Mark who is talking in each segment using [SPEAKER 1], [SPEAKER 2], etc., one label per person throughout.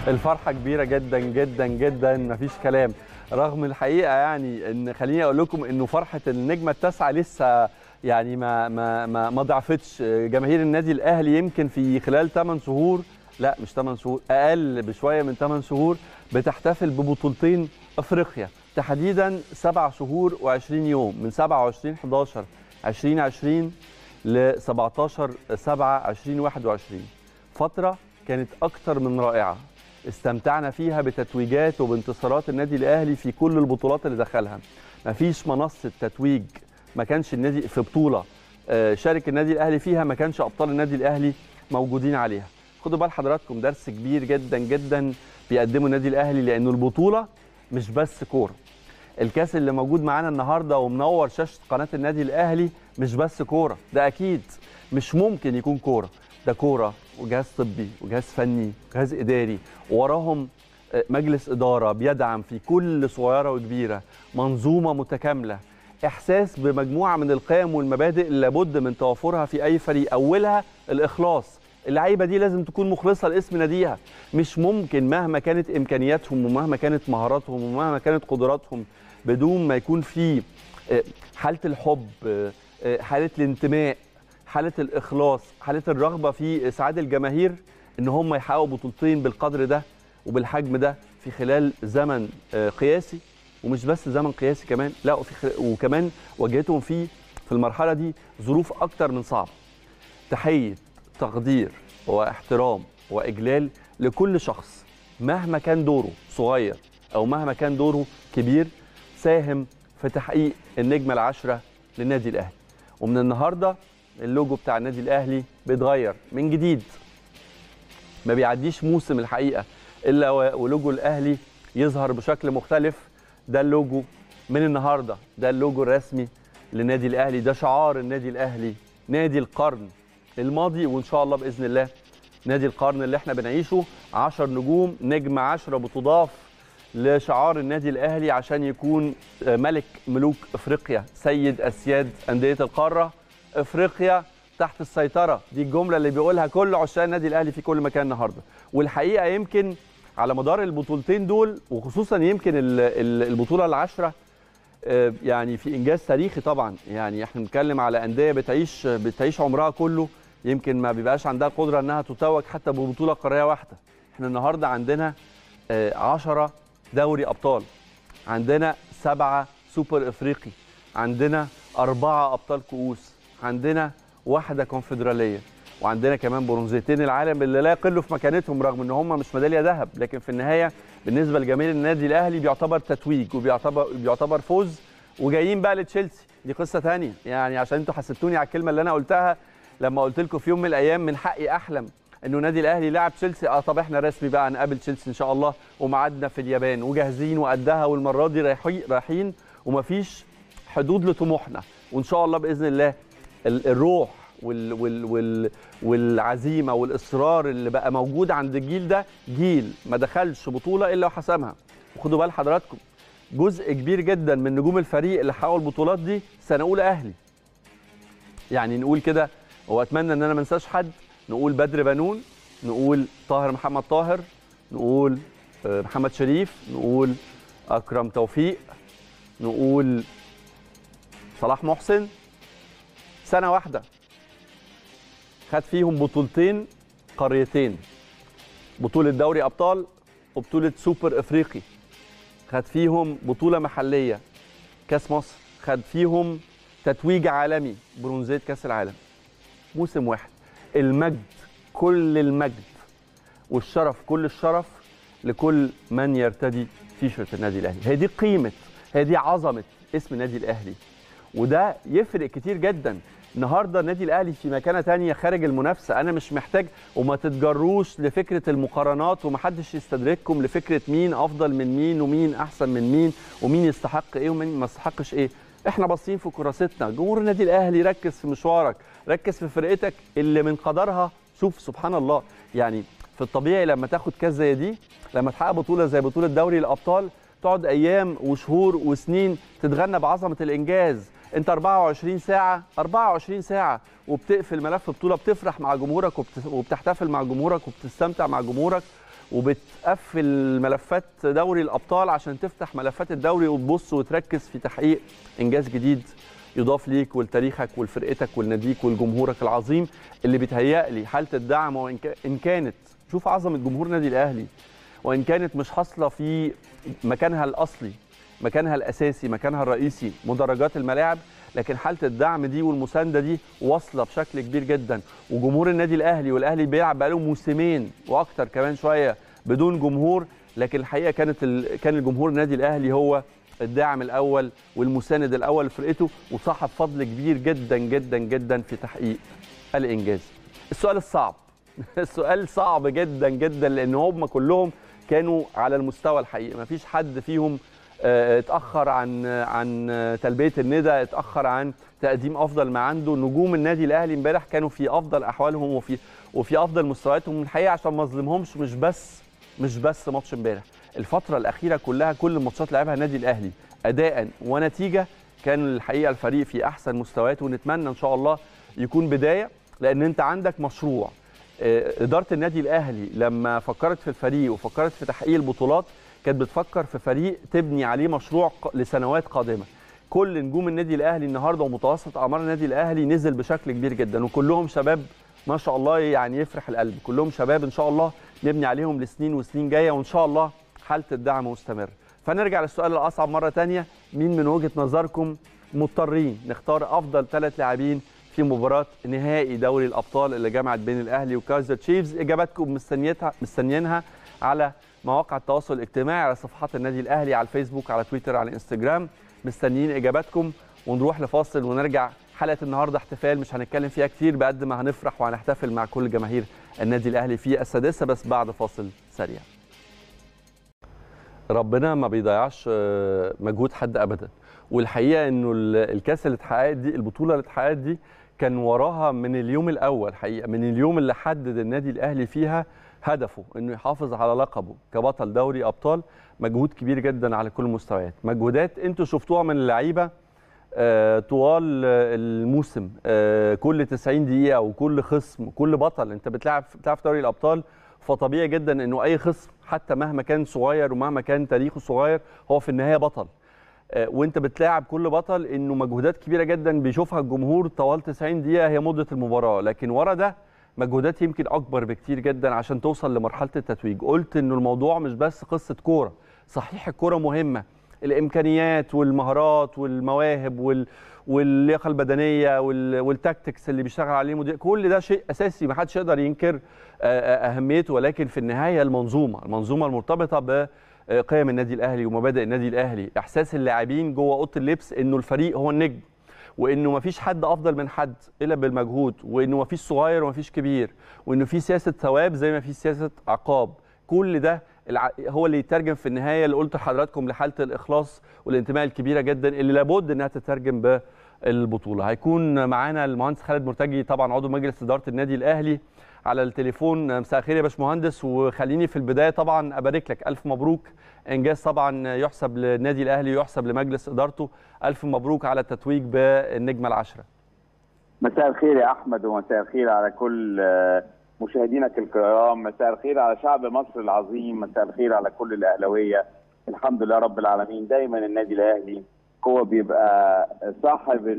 [SPEAKER 1] الفرحه كبيره جدا جدا جدا مفيش كلام رغم الحقيقه يعني ان خليني اقول لكم انه فرحه النجمه التاسعه لسه يعني ما ما ما, ما ضعفتش جماهير النادي الاهلي يمكن في خلال 8 شهور لا مش 8 شهور اقل بشويه من 8 شهور بتحتفل ببطولتين افريقيا تحديدا 7 شهور و20 يوم من 27 11 2020 ل 17 7 2021 فتره كانت اكتر من رائعه استمتعنا فيها بتتويجات وبانتصارات النادي الاهلي في كل البطولات اللي دخلها مفيش منصه تتويج ما كانش النادي في بطوله شارك النادي الاهلي فيها ما كانش ابطال النادي الاهلي موجودين عليها خدوا بال حضراتكم درس كبير جدا جدا بيقدمه النادي الاهلي لانه البطوله مش بس كوره الكاس اللي موجود معانا النهارده ومنور شاشه قناه النادي الاهلي مش بس كوره ده اكيد مش ممكن يكون كوره ده كوره وجهاز طبي وجهاز فني وجهاز اداري وراهم مجلس اداره بيدعم في كل صغيره وكبيره منظومه متكامله احساس بمجموعه من القيم والمبادئ اللي لابد من توافرها في اي فريق اولها الاخلاص اللعيبه دي لازم تكون مخلصه لاسم ناديها مش ممكن مهما كانت امكانياتهم ومهما كانت مهاراتهم ومهما كانت قدراتهم بدون ما يكون في حاله الحب حاله الانتماء حاله الاخلاص حاله الرغبه في اسعاد الجماهير ان هم يحققوا بطولتين بالقدر ده وبالحجم ده في خلال زمن قياسي ومش بس زمن قياسي كمان لا وفي خل... وكمان واجهتهم فيه في المرحله دي ظروف اكتر من صعبه تحيه تقدير واحترام واجلال لكل شخص مهما كان دوره صغير او مهما كان دوره كبير ساهم في تحقيق النجمه العاشره للنادي الاهلي ومن النهارده اللوجو بتاع النادي الاهلي بيتغير من جديد ما بيعديش موسم الحقيقه الا ولوجو الاهلي يظهر بشكل مختلف ده اللوجو من النهارده ده اللوجو الرسمي للنادي الاهلي ده شعار النادي الاهلي نادي القرن الماضي وان شاء الله باذن الله نادي القرن اللي احنا بنعيشه 10 نجوم نجم 10 بتضاف لشعار النادي الاهلي عشان يكون ملك ملوك افريقيا سيد اسياد انديه القاره افريقيا تحت السيطره دي الجمله اللي بيقولها كل عشاق النادي الاهلي في كل مكان النهارده والحقيقه يمكن على مدار البطولتين دول وخصوصا يمكن البطوله العاشره يعني في انجاز تاريخي طبعا يعني احنا بنتكلم على انديه بتعيش بتعيش عمرها كله يمكن ما بيبقاش عندها قدره انها تتوج حتى ببطوله قاريه واحده احنا النهارده عندنا 10 دوري ابطال عندنا سبعه سوبر افريقي عندنا اربعه ابطال كؤوس عندنا واحده كونفدراليه وعندنا كمان برونزيتين العالم اللي لا يقلوا في مكانتهم رغم ان هم مش ميداليه ذهب لكن في النهايه بالنسبه لجماهير النادي الاهلي بيعتبر تتويج وبيعتبر بيعتبر فوز وجايين بقى لتشيلسي دي قصه ثانيه يعني عشان انتوا حسبتوني على الكلمه اللي انا قلتها لما قلت لكم في يوم من الايام من حقي احلم انه النادي الاهلي لاعب تشيلسي اه طب احنا رسمي بقى هنقابل تشيلسي ان شاء الله وميعادنا في اليابان وجاهزين وقدها والمره دي رايحين ومفيش حدود لطموحنا وان شاء الله باذن الله الروح وال وال وال والعزيمه والاصرار اللي بقى موجود عند الجيل ده جيل ما دخلش بطوله الا وحسمها وخدوا بال حضراتكم جزء كبير جدا من نجوم الفريق اللي حققوا البطولات دي سنه اولى اهلي يعني نقول كده واتمنى ان انا ما انساش حد نقول بدر بنون نقول طاهر محمد طاهر نقول محمد شريف نقول اكرم توفيق نقول صلاح محسن سنه واحده خد فيهم بطولتين قاريتين بطولة دوري أبطال وبطولة سوبر إفريقي خد فيهم بطولة محلية كاس مصر خد فيهم تتويج عالمي برونزية كاس العالم موسم واحد المجد كل المجد والشرف كل الشرف لكل من يرتدي تيشيرت النادي الأهلي هي دي قيمة هي دي عظمة اسم النادي الأهلي وده يفرق كتير جدا النهارده النادي الاهلي في مكانه تانية خارج المنافسه انا مش محتاج وما تتجروش لفكره المقارنات ومحدش يستدرككم لفكره مين افضل من مين ومين احسن من مين ومين يستحق ايه ومين ما يستحقش ايه احنا باصين في كراستنا جمهور النادي الاهلي ركز في مشوارك ركز في فرقتك اللي من قدرها شوف سبحان الله يعني في الطبيعي لما تاخد كاس زي دي لما تحقق بطوله زي بطوله دوري الابطال تقعد ايام وشهور وسنين تتغنى بعظمه الانجاز انت 24 ساعه 24 ساعه وبتقفل ملف بطوله بتفرح مع جمهورك وبتحتفل مع جمهورك وبتستمتع مع جمهورك وبتقفل ملفات دوري الابطال عشان تفتح ملفات الدوري وتبص وتركز في تحقيق انجاز جديد يضاف ليك ولتاريخك ولفرقتك ولناديك ولجمهورك العظيم اللي بيتهيأ لي حاله الدعم وان إن كانت شوف عظمه جمهور النادي الاهلي وان كانت مش حاصله في مكانها الاصلي مكانها الاساسي مكانها الرئيسي مدرجات الملاعب لكن حاله الدعم دي والمسانده دي واصله بشكل كبير جدا وجمهور النادي الاهلي والاهلي بيلعب بقاله موسمين واكتر كمان شويه بدون جمهور لكن الحقيقه كانت ال... كان الجمهور النادي الاهلي هو الداعم الاول والمساند الاول لفرقته وصاحب فضل كبير جدا جدا جدا في تحقيق الانجاز. السؤال الصعب السؤال صعب جدا جدا لان هم كلهم كانوا على المستوى الحقيقي ما فيش حد فيهم اتاخر عن عن تلبيه الندى اتاخر عن تقديم افضل ما عنده نجوم النادي الاهلي امبارح كانوا في افضل احوالهم وفي وفي افضل مستوياتهم الحقيقه عشان ما اظلمهمش مش بس مش بس ماتش امبارح الفتره الاخيره كلها كل الماتشات لعبها النادي الاهلي اداء ونتيجه كان الحقيقه الفريق في احسن مستوياته ونتمنى ان شاء الله يكون بدايه لان انت عندك مشروع اداره النادي الاهلي لما فكرت في الفريق وفكرت في تحقيق البطولات كانت بتفكر في فريق تبني عليه مشروع لسنوات قادمه كل نجوم النادي الاهلي النهارده ومتوسط اعمار النادي الاهلي نزل بشكل كبير جدا وكلهم شباب ما شاء الله يعني يفرح القلب كلهم شباب ان شاء الله نبني عليهم لسنين وسنين جايه وان شاء الله حاله الدعم مستمر فنرجع للسؤال الاصعب مره ثانيه مين من وجهه نظركم مضطرين نختار افضل ثلاث لاعبين في مباراه نهائي دوري الابطال اللي جمعت بين الاهلي وكايزر تشيفز اجاباتكم مستنيتها مستنيينها على مواقع التواصل الاجتماعي على صفحات النادي الاهلي على الفيسبوك على تويتر على الانستجرام مستنيين اجاباتكم ونروح لفاصل ونرجع حلقه النهارده احتفال مش هنتكلم فيها كتير بقد ما هنفرح وهنحتفل مع كل جماهير النادي الاهلي في السادسه بس بعد فاصل سريع ربنا ما بيضيعش مجهود حد ابدا والحقيقه انه الكاس اللي اتحققت دي البطوله اللي اتحققت دي كان وراها من اليوم الاول حقيقه من اليوم اللي حدد النادي الاهلي فيها هدفه انه يحافظ على لقبه كبطل دوري ابطال مجهود كبير جدا على كل المستويات مجهودات انتوا شفتوها من اللعيبه آه طوال الموسم آه كل 90 دقيقه وكل خصم كل بطل انت بتلعب بتلعب في دوري الابطال فطبيعي جدا انه اي خصم حتى مهما كان صغير ومهما كان تاريخه صغير هو في النهايه بطل آه وانت بتلاعب كل بطل انه مجهودات كبيره جدا بيشوفها الجمهور طوال 90 دقيقه هي مده المباراه لكن ورا ده مجهودات يمكن اكبر بكتير جدا عشان توصل لمرحله التتويج قلت انه الموضوع مش بس قصه كوره صحيح الكوره مهمه الامكانيات والمهارات والمواهب وال واللياقه البدنيه وال... والتكتكس اللي بيشتغل عليه مدير كل ده شيء اساسي ما حدش يقدر ينكر اهميته ولكن في النهايه المنظومه المنظومه المرتبطه بقيم النادي الاهلي ومبادئ النادي الاهلي احساس اللاعبين جوه اوضه اللبس انه الفريق هو النجم وانه ما فيش حد افضل من حد الا بالمجهود وانه ما فيش صغير وما فيش كبير وانه في سياسه ثواب زي ما في سياسه عقاب كل ده هو اللي يترجم في النهايه اللي قلت لحضراتكم لحاله الاخلاص والانتماء الكبيره جدا اللي لابد انها تترجم بالبطوله هيكون معانا المهندس خالد مرتجي طبعا عضو مجلس اداره النادي الاهلي على التليفون مساء الخير يا باشمهندس وخليني في البدايه طبعا ابارك لك الف مبروك انجاز طبعا يحسب للنادي الاهلي ويحسب لمجلس ادارته الف مبروك على التتويج بالنجمه العشره
[SPEAKER 2] مساء الخير يا احمد ومساء الخير على كل مشاهدينك الكرام مساء الخير على شعب مصر العظيم مساء الخير على كل الاهلاويه الحمد لله رب العالمين دايما النادي الاهلي هو بيبقى صاحب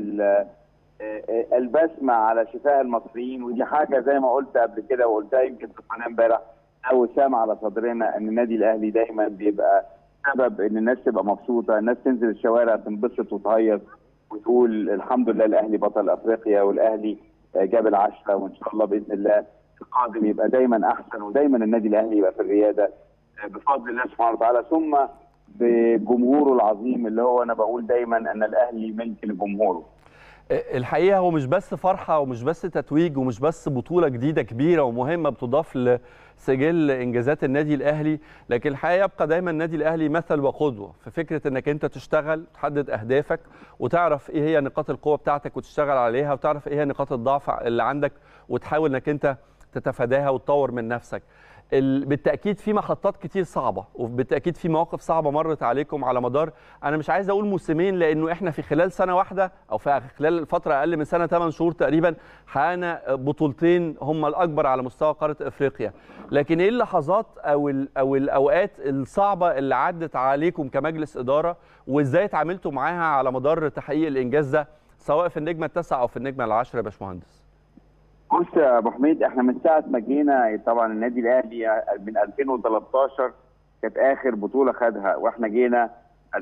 [SPEAKER 2] البسمه على شفاه المصريين ودي حاجه زي ما قلت قبل كده وقلتها يمكن في القناه امبارح او وسام على صدرنا ان النادي الاهلي دايما بيبقى سبب ان الناس تبقى مبسوطه الناس تنزل الشوارع تنبسط وتهيص وتقول الحمد لله الاهلي بطل افريقيا والاهلي جاب العشره وان شاء الله باذن الله القادم يبقى دايما احسن ودايما النادي الاهلي يبقى في الرياده بفضل الله سبحانه وتعالى ثم بجمهوره العظيم اللي هو انا بقول دايما ان الاهلي ملك لجمهوره.
[SPEAKER 1] الحقيقه هو مش بس فرحه ومش بس تتويج ومش بس بطوله جديده كبيره ومهمه بتضاف لسجل انجازات النادي الاهلي لكن الحقيقه يبقى دايما النادي الاهلي مثل وقدوه في فكره انك انت تشتغل تحدد اهدافك وتعرف ايه هي نقاط القوه بتاعتك وتشتغل عليها وتعرف ايه هي نقاط الضعف اللي عندك وتحاول انك انت تتفاداها وتطور من نفسك ال- بالتاكيد في محطات كتير صعبه وبالتاكيد في مواقف صعبه مرت عليكم على مدار انا مش عايز اقول موسمين لانه احنا في خلال سنه واحده او في خلال فتره اقل من سنه 8 شهور تقريبا حققنا بطولتين هم الاكبر على مستوى قاره افريقيا لكن ايه اللحظات او ال- او الاوقات الصعبه اللي عدت عليكم كمجلس اداره وازاي اتعاملتوا معاها على مدار تحقيق الانجاز ده سواء في النجمه التاسعه او في النجمه العاشره يا باشمهندس
[SPEAKER 2] بص يا ابو حميد احنا من ساعه ما جينا طبعا النادي الاهلي من 2013 كانت اخر بطوله خدها واحنا جينا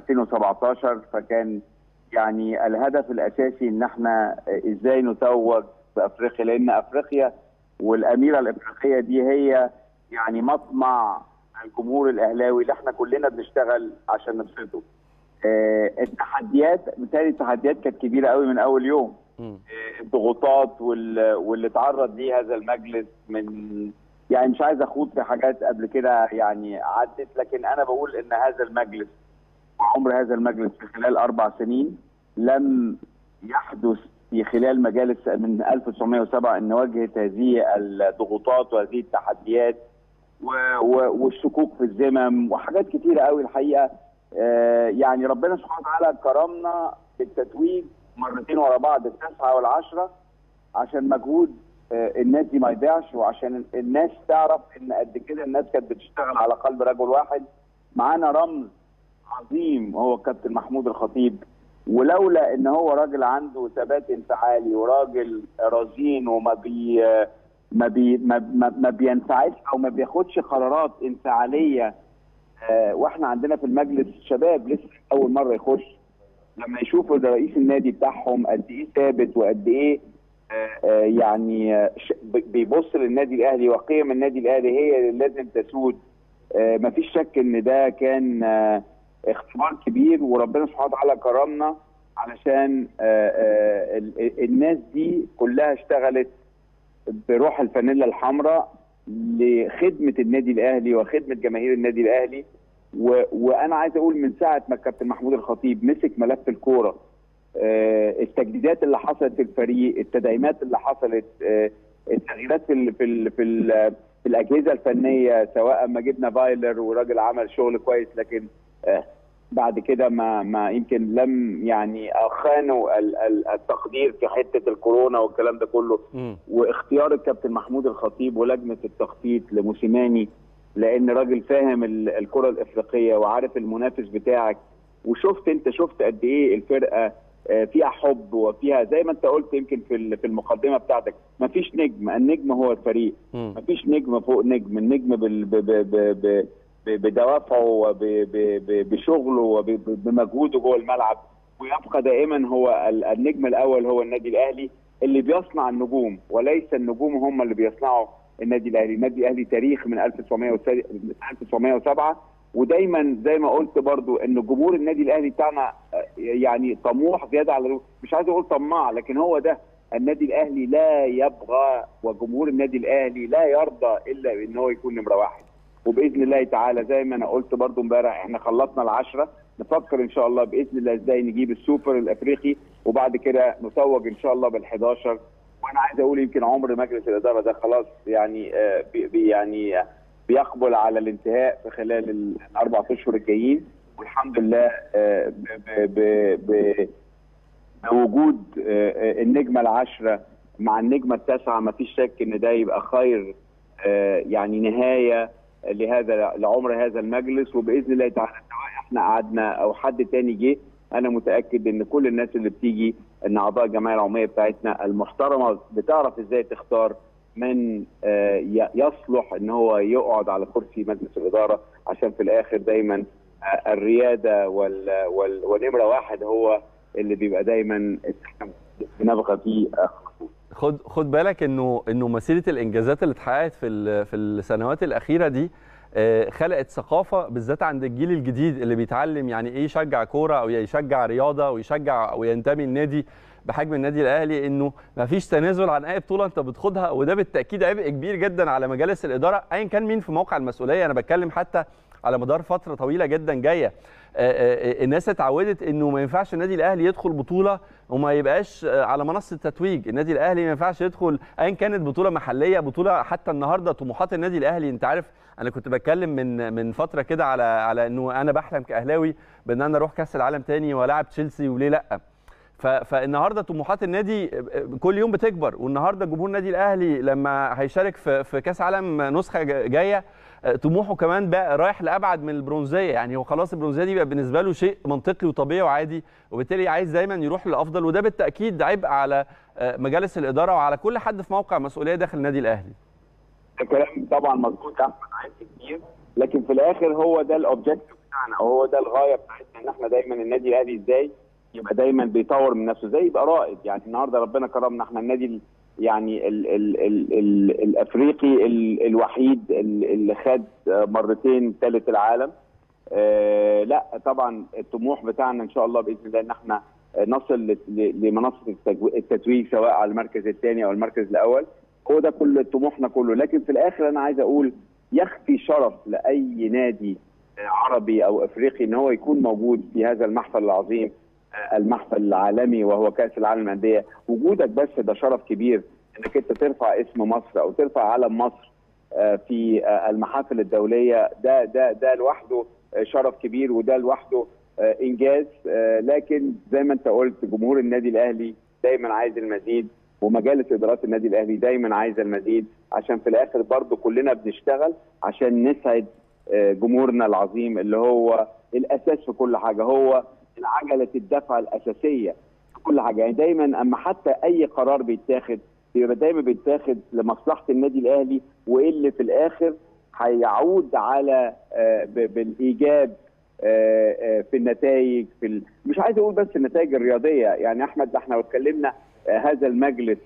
[SPEAKER 2] 2017 فكان يعني الهدف الاساسي ان احنا ازاي نتوج في افريقيا لان افريقيا والاميره الافريقيه دي هي يعني مطمع الجمهور الاهلاوي اللي احنا كلنا بنشتغل عشان نبسطه. آه، التحديات بالتالي التحديات كانت كبيره قوي من اول يوم.
[SPEAKER 1] مم.
[SPEAKER 2] الضغوطات وال- واللي تعرض ليه هذا المجلس من يعني مش عايز اخوض في حاجات قبل كده يعني عدت لكن انا بقول ان هذا المجلس وعمر هذا المجلس في خلال اربع سنين لم يحدث في خلال مجالس من 1907 ان واجهت هذه الضغوطات وهذه التحديات و- و- والشكوك في الذمم وحاجات كتيره قوي الحقيقه آه، يعني ربنا سبحانه وتعالى كرمنا بالتتويج مرتين ورا بعض التاسعه والعشره عشان مجهود آه، الناس دي ما يضيعش وعشان الناس تعرف ان قد كده الناس كانت بتشتغل على قلب رجل واحد معانا رمز عظيم هو الكابتن محمود الخطيب ولولا ان هو راجل عنده ثبات انفعالي وراجل رزين وما بي ما بي ما, ما, ما بينفعلش او ما بياخدش قرارات انفعاليه آه، واحنا عندنا في المجلس شباب لسه اول مره يخش لما يشوفوا ده رئيس النادي بتاعهم قد ايه ثابت وقد ايه آه، آه، يعني آه، ش- ب- بيبص للنادي الاهلي وقيم النادي الاهلي هي اللي لازم تسود آه، مفيش شك ان ده كان آه، اختبار كبير وربنا سبحانه وتعالى كرمنا علشان آه، آه، ال- ال- الناس دي كلها اشتغلت بروح الفانيلا الحمراء لخدمه النادي الاهلي وخدمه جماهير النادي الاهلي و... وانا عايز اقول من ساعه ما الكابتن محمود الخطيب مسك ملف الكوره آه، التجديدات اللي حصلت في الفريق التدعيمات اللي حصلت آه، التغييرات في ال... في ال... في, ال... في الاجهزه الفنيه سواء ما جبنا فايلر وراجل عمل شغل كويس لكن آه، بعد كده ما ما يمكن لم يعني خانوا ال- ال- التقدير في حته الكورونا والكلام ده كله
[SPEAKER 1] مم.
[SPEAKER 2] واختيار الكابتن محمود الخطيب ولجنه التخطيط لموسيماني لان راجل فاهم ال- الكره الافريقيه وعارف المنافس بتاعك وشفت انت شفت قد ايه الفرقه آه، فيها حب وفيها زي ما انت قلت يمكن في ال- في المقدمه بتاعتك مفيش نجم النجم هو الفريق
[SPEAKER 1] مم.
[SPEAKER 2] مفيش نجم فوق نجم النجم بال ب ب ب ب ب- بدوافعه وبشغله وبمجهوده جوه الملعب ويبقى دائما هو ال- النجم الاول هو النادي الاهلي اللي بيصنع النجوم وليس النجوم هم اللي بيصنعوا النادي الاهلي، النادي الاهلي تاريخ من 1907 ودايما زي ما قلت برضو ان جمهور النادي الاهلي بتاعنا آه، يعني طموح زياده على مش عايز اقول طماع لكن هو ده النادي الاهلي لا يبغى وجمهور النادي الاهلي لا يرضى الا ان هو يكون نمره واحد وباذن الله تعالى زي ما انا قلت برضو امبارح احنا خلصنا العشره نفكر ان شاء الله باذن الله ازاي نجيب السوبر الافريقي وبعد كده نتوج ان شاء الله بال11 وانا عايز اقول يمكن عمر مجلس الاداره ده خلاص يعني آه، بي بي- يعني آه، بيقبل على الانتهاء في خلال الاربع اشهر الجايين والحمد لله آه، ب- ب- ب- بوجود آه، آه، النجمه العشره مع النجمه التاسعه ما فيش شك ان ده يبقى خير آه، يعني نهايه لهذا لعمر هذا المجلس وباذن الله تعالى سواء احنا قعدنا او حد تاني جه انا متاكد ان كل الناس اللي بتيجي ان اعضاء الجمعيه العموميه بتاعتنا المحترمه بتعرف ازاي تختار من آه، ي- يصلح ان هو يقعد على كرسي مجلس الاداره عشان في الاخر دايما آه، الرياده وال وال ونمره واحد هو اللي بيبقى دايما إحنا بنبغى فيه آه،
[SPEAKER 1] خد خد بالك انه انه مسيره الانجازات اللي اتحققت في ال- في السنوات الاخيره دي آه، خلقت ثقافه بالذات عند الجيل الجديد اللي بيتعلم يعني ايه يشجع كوره او يشجع رياضه او يشجع او ينتمي لنادي بحجم النادي الاهلي انه ما فيش تنازل عن اي بطوله انت بتاخدها وده بالتاكيد عبء كبير جدا على مجالس الاداره ايا كان مين في موقع المسؤوليه انا بتكلم حتى على مدار فتره طويله جدا جايه الناس اتعودت انه ما ينفعش النادي الاهلي يدخل بطوله وما يبقاش على منصه تتويج النادي الاهلي ما ينفعش يدخل ايا كانت بطوله محليه بطوله حتى النهارده طموحات النادي الاهلي انت عارف انا كنت بتكلم من من فتره كده على على انه انا بحلم كاهلاوي بان انا اروح كاس العالم تاني والعب تشيلسي وليه لا فالنهارده طموحات النادي كل يوم بتكبر والنهارده جمهور النادي الاهلي لما هيشارك في في كاس عالم نسخه جايه طموحه كمان بقى رايح لابعد من البرونزيه يعني هو خلاص البرونزيه دي بقى بالنسبه له شيء منطقي وطبيعي وعادي وبالتالي عايز دايما يروح للافضل وده بالتاكيد عبء على مجالس الاداره وعلى كل حد في موقع مسؤوليه داخل النادي الاهلي.
[SPEAKER 2] الكلام طبعا مظبوط يا احمد عايز كتير لكن في الاخر هو ده الاوبجيكتيف بتاعنا او هو ده الغايه بتاعتنا ان احنا دايما النادي الاهلي ازاي يبقى دايما بيطور من نفسه زي يبقى رائد يعني النهارده ربنا كرمنا احنا النادي يعني ال ال ال ال الافريقي ال الوحيد اللي خد مرتين ثالث العالم آه لا طبعا الطموح بتاعنا ان شاء الله باذن الله ان احنا نصل لمنصه التتويج سواء على المركز الثاني او المركز الاول هو ده كل طموحنا كله لكن في الاخر انا عايز اقول يخفي شرف لاي نادي عربي او افريقي ان هو يكون موجود في هذا المحفل العظيم المحفل العالمي وهو كاس العالم للانديه وجودك بس ده شرف كبير انك انت ترفع اسم مصر او ترفع علم مصر في المحافل الدوليه ده ده ده لوحده شرف كبير وده لوحده انجاز لكن زي ما انت قلت جمهور النادي الاهلي دايما عايز المزيد ومجالس ادارات النادي الاهلي دايما عايزه المزيد عشان في الاخر برضه كلنا بنشتغل عشان نسعد جمهورنا العظيم اللي هو الاساس في كل حاجه هو عجله الدفع الاساسيه في كل حاجه يعني دايما اما حتى اي قرار بيتاخد بيبقى دايما بيتاخد لمصلحه النادي الاهلي واللي في الاخر هيعود على بالايجاب في النتائج في ال... مش عايز اقول بس النتائج الرياضيه يعني احمد احنا لو اتكلمنا هذا المجلس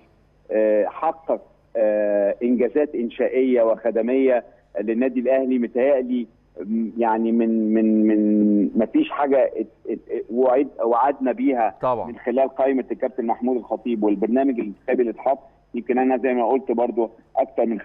[SPEAKER 2] حقق انجازات انشائيه وخدميه للنادي الاهلي متهيألي يعني من من من ما فيش حاجه وعد وعدنا بيها
[SPEAKER 1] طبعا.
[SPEAKER 2] من خلال قائمه الكابتن محمود الخطيب والبرنامج الانتخابي اللي اتحط يمكن انا زي ما قلت برضو اكثر من 95%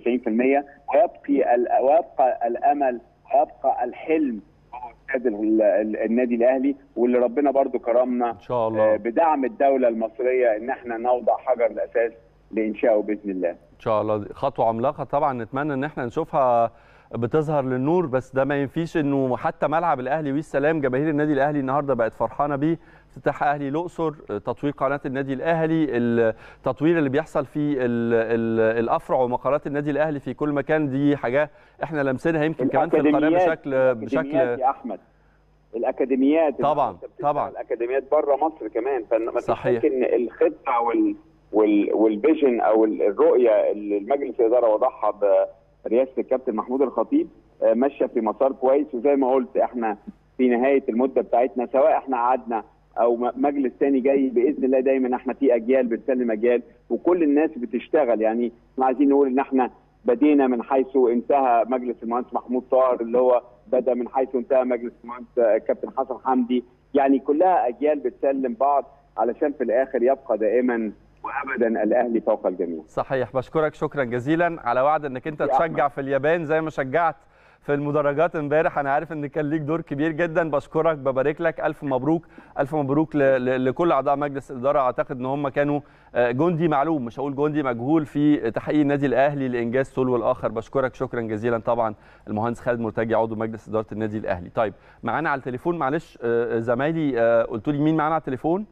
[SPEAKER 2] ويبقي ويبقى الامل ويبقى الحلم استاد النادي الاهلي واللي ربنا برضو كرمنا
[SPEAKER 1] ان شاء الله
[SPEAKER 2] بدعم الدوله المصريه ان احنا نوضع حجر الاساس لانشائه باذن الله
[SPEAKER 1] ان شاء الله خطوه عملاقه طبعا نتمنى ان احنا نشوفها بتظهر للنور بس ده ما ينفيش انه حتى ملعب الاهلي والسلام جماهير النادي الاهلي النهارده بقت فرحانه بيه افتتاح اهلي الاقصر تطوير قناه النادي الاهلي التطوير اللي بيحصل في ال ال الافرع ومقرات النادي الاهلي في كل مكان دي حاجه احنا لمسناها يمكن كمان في القناه بشكل بشكل
[SPEAKER 2] يا احمد الاكاديميات
[SPEAKER 1] طبعا طبعا
[SPEAKER 2] الاكاديميات بره مصر كمان فما
[SPEAKER 1] صحيح
[SPEAKER 2] ان الخطه وال وال والفيجن او الرؤيه اللي المجلس الاداره وضعها برئاسه الكابتن محمود الخطيب ماشيه في مسار كويس وزي ما قلت احنا في نهايه المده بتاعتنا سواء احنا قعدنا او مجلس تاني جاي باذن الله دايما احنا في اجيال بتسلم اجيال وكل الناس بتشتغل يعني احنا عايزين نقول ان احنا بدينا من حيث انتهى مجلس المهندس محمود طاهر اللي هو بدا من حيث انتهى مجلس المهندس كابتن حسن حمدي يعني كلها اجيال بتسلم بعض علشان في الاخر يبقى دائما وابدا الاهلي فوق الجميع.
[SPEAKER 1] صحيح بشكرك شكرا جزيلا على وعد انك انت تشجع في اليابان زي ما شجعت في المدرجات امبارح انا عارف ان كان ليك دور كبير جدا بشكرك ببارك لك الف مبروك الف مبروك لكل اعضاء مجلس الاداره اعتقد ان هم كانوا جندي معلوم مش هقول جندي مجهول في تحقيق النادي الاهلي لانجاز تلو الاخر بشكرك شكرا جزيلا طبعا المهندس خالد مرتجي عضو مجلس اداره النادي الاهلي طيب معانا على التليفون معلش زمايلي قلتوا لي مين معانا على التليفون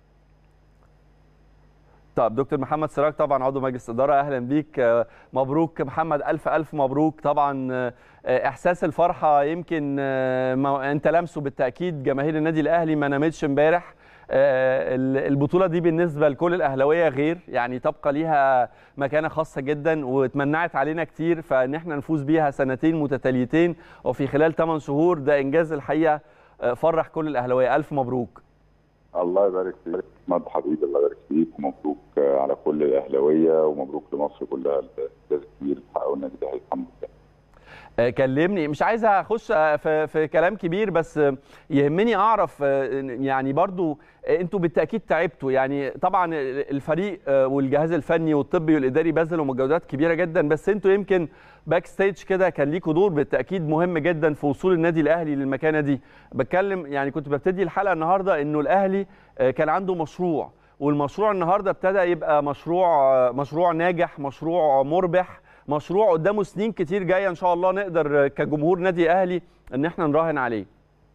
[SPEAKER 1] طب دكتور محمد سراج طبعا عضو مجلس اداره اهلا بيك مبروك محمد الف الف مبروك طبعا احساس الفرحه يمكن انت لمسه بالتاكيد جماهير النادي الاهلي ما نامتش امبارح البطوله دي بالنسبه لكل الاهلاويه غير يعني تبقى ليها مكانه خاصه جدا واتمنعت علينا كتير فان احنا نفوز بيها سنتين متتاليتين وفي خلال 8 شهور ده انجاز الحقيقه فرح كل الاهلاويه الف مبروك
[SPEAKER 3] الله يبارك فيك احمد حبيبي الله يبارك فيك ومبروك على كل الاهلاويه ومبروك لمصر كلها الانجاز الكبير اللي حققه النادي الاهلي الحمد لله
[SPEAKER 1] آه، كلمني مش عايز اخش آه، في, في كلام كبير بس آه، يهمني اعرف آه، يعني برضو آه، انتوا بالتاكيد تعبتوا يعني طبعا الفريق آه، والجهاز الفني والطبي والاداري بذلوا مجهودات كبيره جدا بس انتوا يمكن باك ستيج كده كان ليكوا دور بالتاكيد مهم جدا في وصول النادي الاهلي للمكانه دي بتكلم يعني كنت ببتدي الحلقه النهارده انه الاهلي آه، كان عنده مشروع والمشروع النهارده ابتدى يبقى مشروع آه، مشروع ناجح مشروع مربح مشروع قدامه سنين كتير جايه ان شاء الله نقدر آه، كجمهور نادي اهلي ان احنا نراهن عليه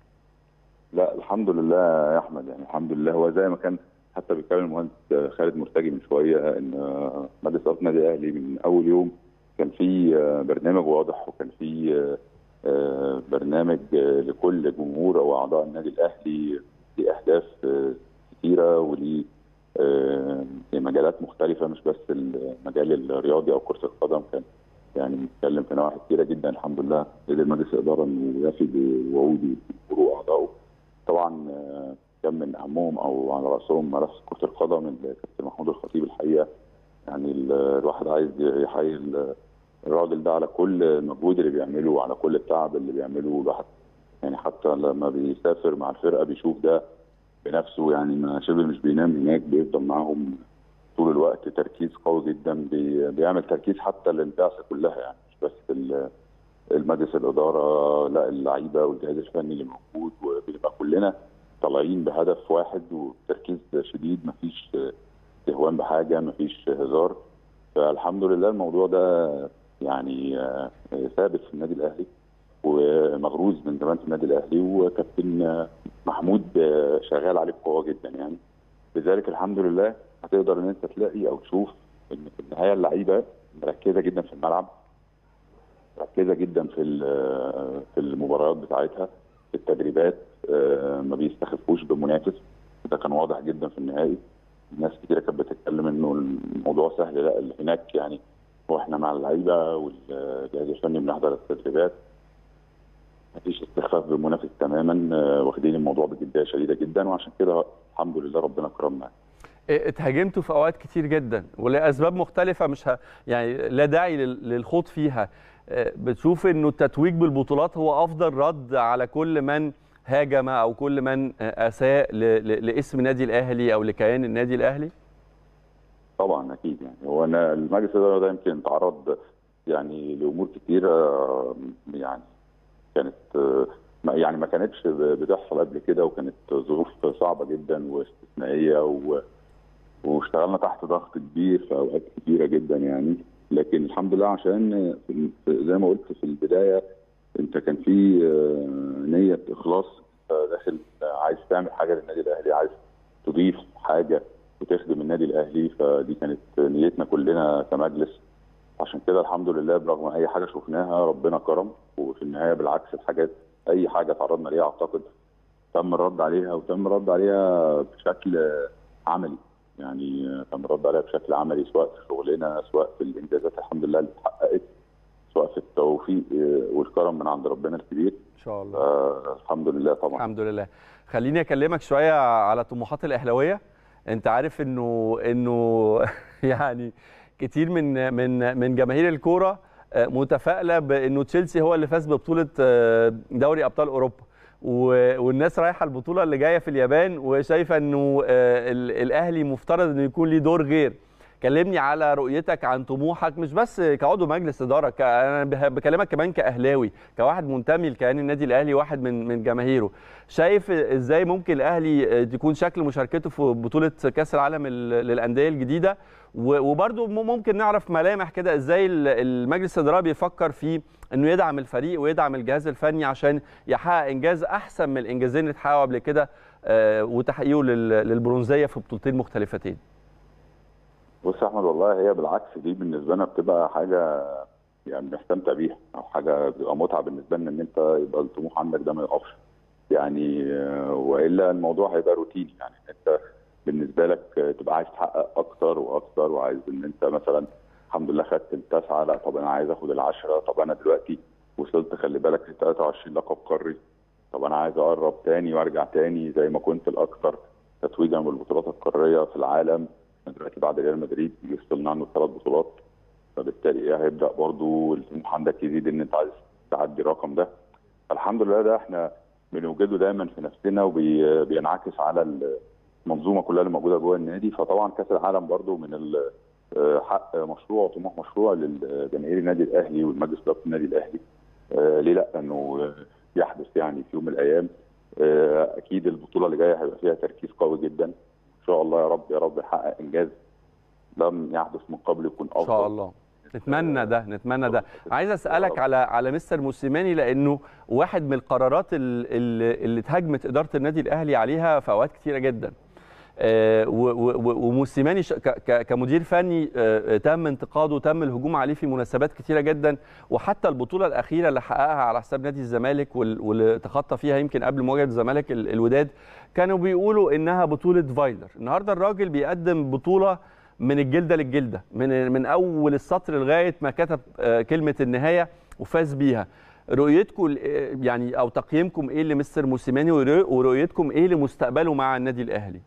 [SPEAKER 3] لا الحمد لله يا احمد يعني الحمد لله هو زي ما كان حتى بيتكلم المهندس خالد مرتجي من شويه ان مجلس اداره النادي الاهلي من اول يوم كان في برنامج واضح وكان في برنامج لكل جمهور او اعضاء النادي الاهلي لاهداف كثيره وليه مجالات مختلفه مش بس المجال الرياضي او كره القدم كان يعني بنتكلم في نواحي كثيره جدا الحمد لله قدر مجلس الاداره انه يفي بوعوده وجمهوره واعضائه طبعا كان من اهمهم او على راسهم ملف كره القدم الكابتن محمود الخطيب الحقيقه يعني الواحد عايز يحيي الراجل ده على كل المجهود اللي بيعمله وعلى كل التعب اللي بيعمله الواحد يعني حتى لما بيسافر مع الفرقه بيشوف ده بنفسه يعني ما شبه مش بينام هناك بيفضل معاهم طول الوقت تركيز قوي جدا بي بيعمل تركيز حتى للبعثه كلها يعني مش بس المجلس الاداره لا اللعيبه والجهاز الفني اللي موجود وبنبقى كلنا طالعين بهدف واحد وتركيز شديد مفيش استهوان بحاجه مفيش هزار فالحمد لله الموضوع ده يعني ثابت في النادي الاهلي ومغروز من زمان في النادي الاهلي وكابتن محمود شغال عليه بقوه جدا يعني لذلك الحمد لله هتقدر ان انت تلاقي او تشوف ان في النهايه اللعيبه مركزه جدا في الملعب مركزه جدا في في المباريات بتاعتها في التدريبات ما بيستخفوش بمنافس ده كان واضح جدا في النهائي ناس كتير كانت بتتكلم انه الموضوع سهل لا اللي هناك يعني واحنا مع اللعيبه والجهاز الفني بنحضر التدريبات مفيش استخفاف بالمنافس تماما واخدين الموضوع بجديه شديده جدا وعشان كده الحمد لله ربنا كرمنا
[SPEAKER 1] اتهاجمتوا في اوقات كتير جدا ولاسباب مختلفه مش ه... يعني لا داعي للخوض فيها بتشوف انه التتويج بالبطولات هو افضل رد على كل من هاجم او كل من اساء ل... ل... لاسم النادي الاهلي او لكيان النادي الاهلي
[SPEAKER 3] طبعا اكيد يعني هو انا المجلس الاداره ده يمكن تعرض يعني لامور كتيره يعني كانت يعني ما كانتش بتحصل قبل كده وكانت ظروف صعبه جدا واستثنائيه و... واشتغلنا تحت ضغط كبير في اوقات كبيره جدا يعني لكن الحمد لله عشان زي ما قلت في البدايه انت كان في نيه اخلاص داخل عايز تعمل حاجه للنادي الاهلي عايز تضيف حاجه وتخدم النادي الاهلي فدي كانت نيتنا كلنا كمجلس عشان كده الحمد لله برغم اي حاجه شفناها ربنا كرم وفي النهايه بالعكس الحاجات اي حاجه تعرضنا ليها اعتقد تم الرد عليها وتم الرد عليها بشكل عملي يعني تم الرد عليها بشكل عملي سواء في شغلنا سواء في الانجازات الحمد لله اللي اتحققت سواء في التوفيق والكرم من عند ربنا الكبير
[SPEAKER 1] ان شاء الله
[SPEAKER 3] آه الحمد لله طبعا
[SPEAKER 1] الحمد لله خليني اكلمك شويه على طموحات الاهلاويه انت عارف انه انه يعني كتير من من من جماهير الكوره متفائله بانه تشيلسي هو اللي فاز ببطوله دوري ابطال اوروبا والناس رايحه البطوله اللي جايه في اليابان وشايفه انه الاهلي مفترض انه يكون ليه دور غير كلمني على رؤيتك عن طموحك مش بس كعضو مجلس اداره انا بكلمك كمان كاهلاوي كواحد منتمي لكيان النادي الاهلي واحد من من جماهيره شايف ازاي ممكن الاهلي تكون شكل مشاركته في بطوله كاس العالم للانديه الجديده وبرده ممكن نعرف ملامح كده ازاي المجلس الاداره بيفكر في انه يدعم الفريق ويدعم الجهاز الفني عشان يحقق انجاز احسن من الانجازين اللي اتحققوا قبل كده وتحقيقه للبرونزيه في بطولتين مختلفتين
[SPEAKER 3] بص يا احمد والله هي بالعكس دي بالنسبه لنا بتبقى حاجه يعني بنستمتع بيها او حاجه بتبقى متعه بالنسبه لنا ان انت يبقى الطموح عندك ده ما يقفش يعني والا الموضوع هيبقى روتيني يعني انت بالنسبه لك تبقى عايز تحقق اكتر واكتر وعايز ان انت مثلا الحمد لله خدت التاسعه لا طب انا عايز اخد العشره طب انا دلوقتي وصلت خلي بالك ل 23 لقب قاري طب انا عايز اقرب تاني وارجع تاني زي ما كنت الاكثر تتويجا بالبطولات القاريه في العالم دلوقتي بعد ريال مدريد يفصلنا عنه ثلاث بطولات فبالتالي هيبدا برضو الطموح عندك يزيد ان انت عايز تعدي الرقم ده الحمد لله ده احنا بنوجده دايما في نفسنا وبينعكس على المنظومه كلها اللي موجوده جوه النادي فطبعا كاس العالم برضو من ال- آه، حق مشروع وطموح مشروع للجماهير النادي الاهلي والمجلس اداره النادي الاهلي آه، ليه لا انه آه، يحدث يعني في يوم من الايام آه، اكيد البطوله اللي جايه هيبقى فيها تركيز قوي جدا ان شاء الله يا رب يا رب يحقق انجاز لم يحدث من قبل يكون افضل
[SPEAKER 1] ان شاء الله نتمنى ده نتمنى ده عايز اسالك على على مستر موسيماني لانه واحد من القرارات ال- ال- اللي اتهاجمت اداره النادي الاهلي عليها في اوقات كتيره جدا آه، و- و- وموسيماني ش- ك- ك- كمدير فني آه، تم انتقاده وتم الهجوم عليه في مناسبات كتيره جدا وحتى البطوله الاخيره اللي حققها على حساب نادي الزمالك وال- واللي تخطى فيها يمكن قبل مواجهه الزمالك ال- الوداد كانوا بيقولوا انها بطوله فايلر النهارده الراجل بيقدم بطوله من الجلده للجلده من من اول السطر لغايه ما كتب آه، كلمه النهايه وفاز بيها رؤيتكم ال- يعني او تقييمكم ايه لمستر موسيماني ورؤ- ورؤيتكم ايه لمستقبله مع النادي الاهلي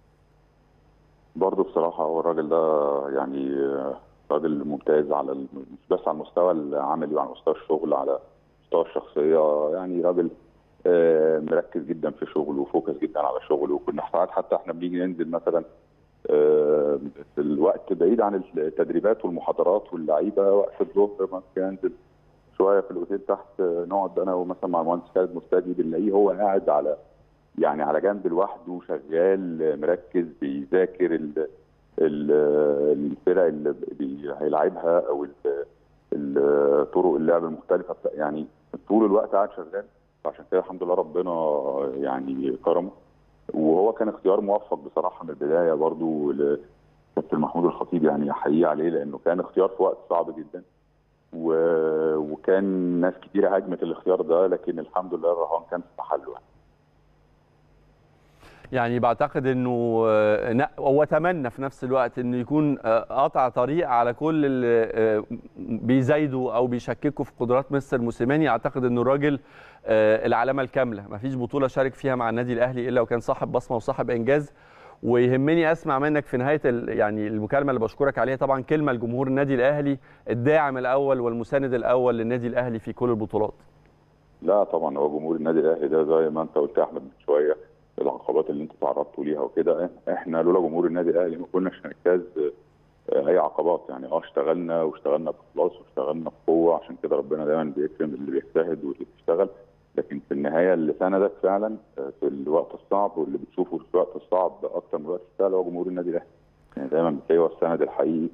[SPEAKER 3] برضه بصراحة هو الراجل ده يعني آه، راجل ممتاز على ال- مش بس على المستوى العملي وعلى مستوى الشغل على مستوى الشخصية يعني راجل آه، مركز جدا في شغله وفوكس جدا على شغله وكنا ساعات حتى احنا بنيجي ننزل مثلا آه، في الوقت بعيد عن التدريبات والمحاضرات واللعيبة وقت الظهر ممكن انزل شوية في الأوتيل تحت آه، نقعد أنا ومثلا مع المهندس خالد مرتدي بنلاقيه هو قاعد على يعني على جنب لوحده شغال مركز بيذاكر ال- ال- الفرق اللي بي- هيلاعبها او ال- ال- طرق اللعب المختلفه بتاع- يعني طول الوقت قاعد شغال فعشان كده الحمد لله ربنا يعني كرمه وهو كان اختيار موفق بصراحه من البدايه برضو لكابتن محمود الخطيب يعني احييه عليه لانه كان اختيار في وقت صعب جدا و- وكان ناس كتير هاجمت الاختيار ده لكن الحمد لله الرهان كان في محله يعني.
[SPEAKER 1] يعني بعتقد انه آه، ن- واتمنى في نفس الوقت انه يكون آه، قطع طريق على كل اللي آه، بيزايدوا او بيشككوا في قدرات مستر موسيماني اعتقد انه الراجل آه، العلامه الكامله مفيش بطوله شارك فيها مع النادي الاهلي الا وكان صاحب بصمه وصاحب انجاز ويهمني اسمع منك في نهايه ال- يعني المكالمه اللي بشكرك عليها طبعا كلمه لجمهور النادي الاهلي الداعم الاول والمساند الاول للنادي الاهلي في كل البطولات
[SPEAKER 3] لا طبعا هو جمهور النادي الاهلي ده زي ما انت قلت يا احمد من شويه العقبات اللي انت تعرضتوا ليها وكده احنا لولا جمهور النادي الاهلي ما كناش هنجتاز آه، اي عقبات يعني اه اشتغلنا واشتغلنا باخلاص واشتغلنا بقوه عشان كده ربنا دايما بيكرم اللي بيجتهد واللي بيشتغل لكن في النهايه اللي ساندك فعلا آه، في الوقت الصعب واللي بتشوفه في الوقت الصعب اكتر من الوقت السهل هو جمهور النادي الاهلي يعني دايما بتلاقيه هو السند الحقيقي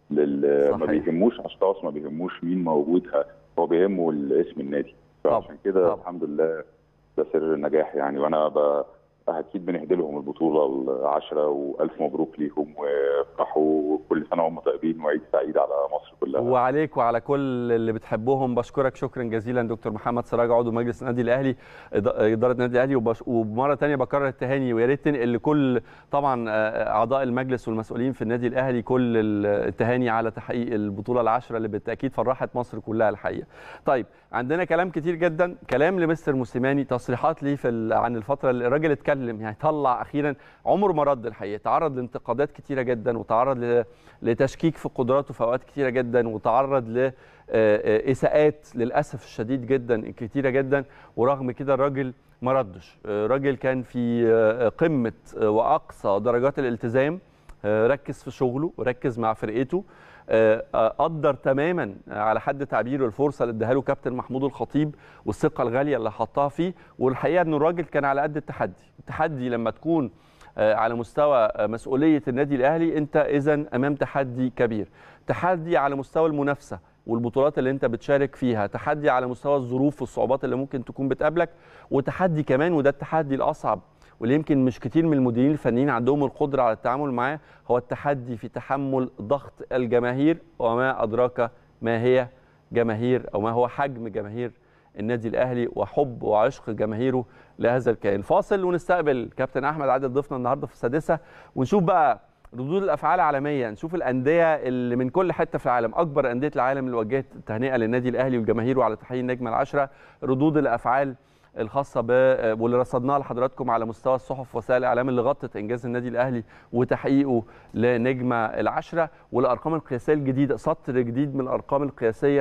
[SPEAKER 3] لل ما
[SPEAKER 1] صحيح.
[SPEAKER 3] بيهموش اشخاص ما بيهموش مين موجود هو بيهمه اسم النادي
[SPEAKER 1] طبعا،
[SPEAKER 3] فعشان كده
[SPEAKER 1] طبعا.
[SPEAKER 3] الحمد لله ده سر النجاح يعني وانا ب... اكيد بنهدي لهم البطوله العشره والف مبروك ليهم وافرحوا كل سنه وهم طيبين وعيد سعيد على مصر كلها
[SPEAKER 1] وعليك وعلى كل اللي بتحبهم بشكرك شكرا جزيلا دكتور محمد سراج عضو مجلس النادي الاهلي إد- اداره النادي الاهلي وبش- ومره ثانيه بكرر التهاني ويا ريت تنقل لكل طبعا آه، اعضاء المجلس والمسؤولين في النادي الاهلي كل التهاني على تحقيق البطوله العاشره اللي بالتاكيد فرحت مصر كلها الحقيقه. طيب عندنا كلام كتير جدا كلام لمستر موسيماني تصريحات ليه في ال- عن الفتره اللي الراجل اتكلم يعني طلع اخيرا عمره ما رد الحقيقه تعرض لانتقادات كتيره جدا وتعرض ل- لتشكيك في قدراته في اوقات كتيره جدا وتعرض ل آه، آه، اساءات للاسف الشديد جدا كتيره جدا ورغم كده الراجل ما ردش آه، راجل كان في آه، قمه آه، واقصى درجات الالتزام آه، ركز في شغله وركز مع فرقته آه، آه، قدر تماما على حد تعبيره الفرصه اللي اداها له كابتن محمود الخطيب والثقه الغاليه اللي حطها فيه والحقيقه ان الراجل كان على قد التحدي التحدي لما تكون آه، على مستوى آه، مسؤوليه النادي الاهلي انت اذا امام تحدي كبير تحدي على مستوى المنافسه والبطولات اللي انت بتشارك فيها تحدي على مستوى الظروف والصعوبات اللي ممكن تكون بتقابلك وتحدي كمان وده التحدي الاصعب واللي يمكن مش كتير من المديرين الفنيين عندهم القدره على التعامل معاه هو التحدي في تحمل ضغط الجماهير وما ادراك ما هي جماهير او ما هو حجم جماهير النادي الاهلي وحب وعشق جماهيره لهذا الكيان فاصل ونستقبل كابتن احمد عادل ضيفنا النهارده في السادسه ونشوف بقى ردود الافعال عالميا نشوف الانديه اللي من كل حته في العالم اكبر انديه العالم اللي وجهت تهنئه للنادي الاهلي وجماهيره على تحقيق النجمه العشره ردود الافعال الخاصه ب واللي رصدناها لحضراتكم على مستوى الصحف وسائل الاعلام اللي غطت انجاز النادي الاهلي وتحقيقه لنجمه العشره والارقام القياسيه الجديده سطر جديد من الارقام القياسيه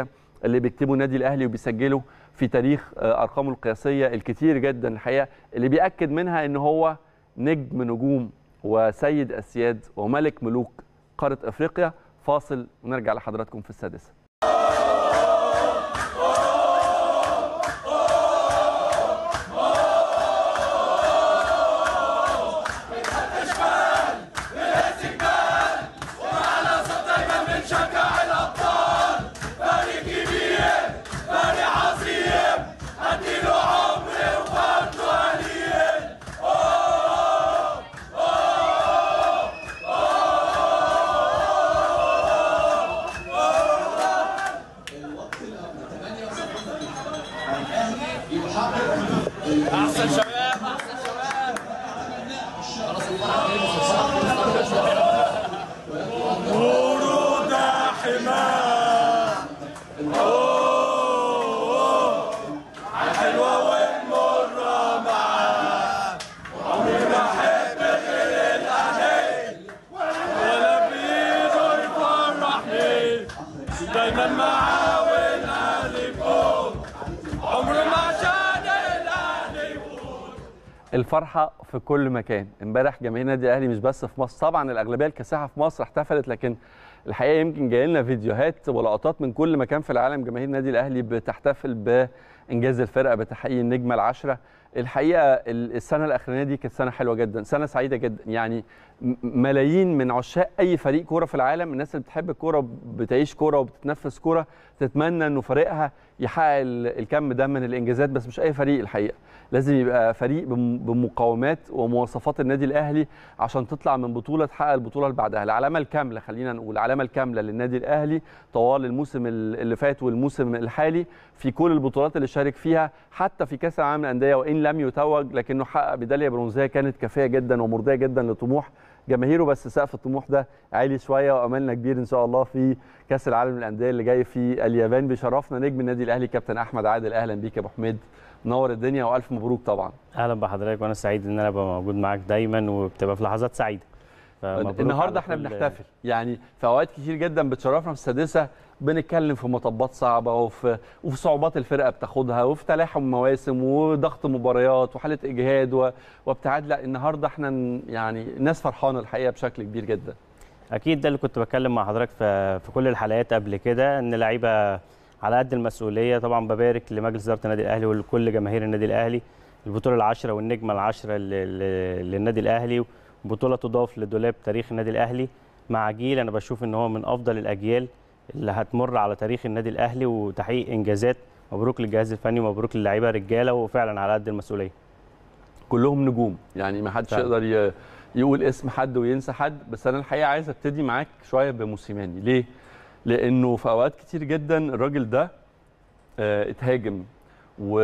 [SPEAKER 1] اللي بيكتبوا النادي الاهلي وبيسجلوا في تاريخ آه، ارقامه القياسيه الكتير جدا الحقيقه اللي بياكد منها ان هو نجم نجوم وسيد اسياد وملك ملوك قاره افريقيا فاصل ونرجع لحضراتكم في السادسه
[SPEAKER 4] دايما معاه والاهلي فوق عمر ما شان الاهلي
[SPEAKER 1] الفرحه في كل مكان امبارح جماهير النادي الاهلي مش بس في مصر طبعا الاغلبيه الكاسحه في مصر احتفلت لكن الحقيقه يمكن جاي لنا فيديوهات ولقطات من كل مكان في العالم جماهير النادي الاهلي بتحتفل بانجاز الفرقه بتحقيق النجمه العاشره الحقيقه ال- السنه الاخرانيه دي كانت سنه حلوه جدا سنه سعيده جدا يعني م- ملايين من عشاق اي فريق كوره في العالم الناس اللي بتحب الكوره بتعيش كوره وبتتنفس كوره تتمنى انه فريقها يحقق ال- الكم ده من الانجازات بس مش اي فريق الحقيقه لازم يبقى فريق بم- بمقومات ومواصفات النادي الاهلي عشان تطلع من بطوله تحقق البطوله اللي بعدها العلامه الكامله خلينا نقول العلامه الكامله للنادي الاهلي طوال الموسم ال- اللي فات والموسم الحالي في كل البطولات اللي شارك فيها حتى في كاس العالم للانديه وان لم يتوج لكنه حقق ميداليه برونزيه كانت كافيه جدا ومرضيه جدا لطموح جماهيره بس سقف الطموح ده عالي شويه واملنا كبير ان شاء الله في كاس العالم للانديه اللي جاي في اليابان بيشرفنا نجم النادي الاهلي كابتن احمد عادل اهلا بيك يا ابو حميد منور الدنيا والف مبروك طبعا
[SPEAKER 5] اهلا بحضرتك وانا سعيد ان انا ابقى موجود معاك دايما وبتبقى في لحظات سعيده فمبروك
[SPEAKER 1] النهارده
[SPEAKER 5] على
[SPEAKER 1] احنا
[SPEAKER 5] كل-
[SPEAKER 1] بنحتفل يعني في اوقات كتير جدا بتشرفنا في السادسه بنتكلم في مطبات صعبه وفي وفي صعوبات الفرقه بتاخدها وفي تلاحم مواسم وضغط مباريات وحاله اجهاد و- وابتعاد لا النهارده احنا ن- يعني الناس فرحانه الحقيقه بشكل كبير جدا
[SPEAKER 5] اكيد ده اللي كنت بتكلم مع حضرتك في في كل الحلقات قبل كده ان اللعيبه على قد المسؤوليه طبعا ببارك لمجلس اداره النادي الاهلي ولكل جماهير النادي الاهلي البطوله العاشره والنجمه العاشره ل- ل- للنادي الاهلي بطوله تضاف لدولاب تاريخ النادي الاهلي مع جيل انا بشوف ان هو من افضل الاجيال اللي هتمر على تاريخ النادي الاهلي وتحقيق انجازات مبروك للجهاز الفني ومبروك للعيبه رجاله وفعلا على قد المسؤوليه
[SPEAKER 1] كلهم نجوم يعني ما حدش
[SPEAKER 5] فعلا.
[SPEAKER 1] يقدر ي- يقول اسم حد وينسى حد بس انا الحقيقه عايز ابتدي معاك شويه بموسيماني ليه لانه في اوقات كتير جدا الراجل ده آه، اتهاجم و...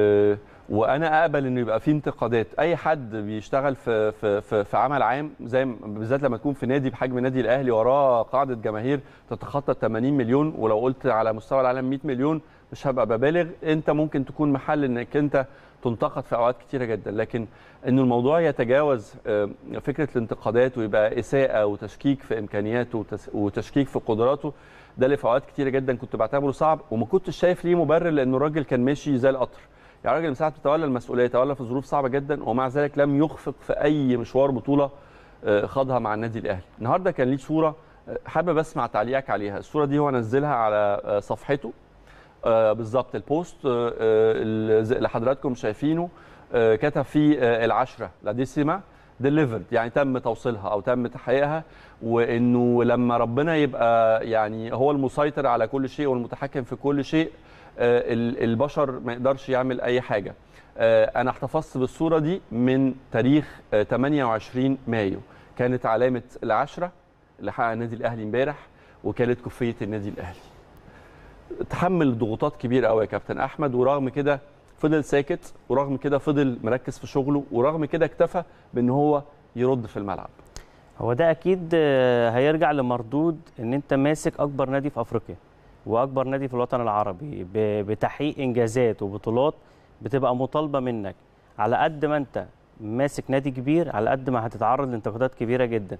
[SPEAKER 1] وانا اقبل انه يبقى فيه انتقادات اي حد بيشتغل في في في, في عمل عام زي ما- بالذات لما تكون في نادي بحجم النادي الاهلي وراه قاعده جماهير تتخطى 80 مليون ولو قلت على مستوى العالم 100 مليون مش هبقى ببالغ انت ممكن تكون محل انك انت تنتقد في اوقات كتيره جدا لكن انه الموضوع يتجاوز آه، فكره الانتقادات ويبقى اساءه وتشكيك في امكانياته وتس- وتشكيك في قدراته ده اللي في اوقات كتيره جدا كنت بعتبره صعب وما كنتش شايف ليه مبرر لانه الراجل كان ماشي زي القطر يعني الراجل من ساعه ما تولى المسؤوليه تولى في ظروف صعبه جدا ومع ذلك لم يخفق في اي مشوار بطوله آه، خاضها مع النادي الاهلي النهارده كان ليه صوره آه، حابب اسمع تعليقك عليها الصوره دي هو نزلها على آه، صفحته آه، بالظبط البوست آه، آه، اللي حضراتكم شايفينه آه، كتب فيه آه، العشرة لا ديسيما ديليفرد يعني تم توصيلها او تم تحقيقها وانه لما ربنا يبقى يعني هو المسيطر على كل شيء والمتحكم في كل شيء آه، ال- البشر ما يقدرش يعمل اي حاجه آه، انا احتفظت بالصوره دي من تاريخ آه، 28 مايو كانت علامه العشرة اللي حقق النادي الاهلي امبارح وكانت كفيه النادي الاهلي تحمل ضغوطات كبيره قوي يا كابتن احمد ورغم كده فضل ساكت ورغم كده فضل مركز في شغله ورغم كده اكتفى بان هو يرد في الملعب
[SPEAKER 5] هو ده اكيد آه، هيرجع لمردود ان انت ماسك اكبر نادي في افريقيا واكبر نادي في الوطن العربي ب- بتحقيق انجازات وبطولات بتبقى مطالبه منك على قد ما انت ماسك نادي كبير على قد ما هتتعرض لانتقادات كبيره جدا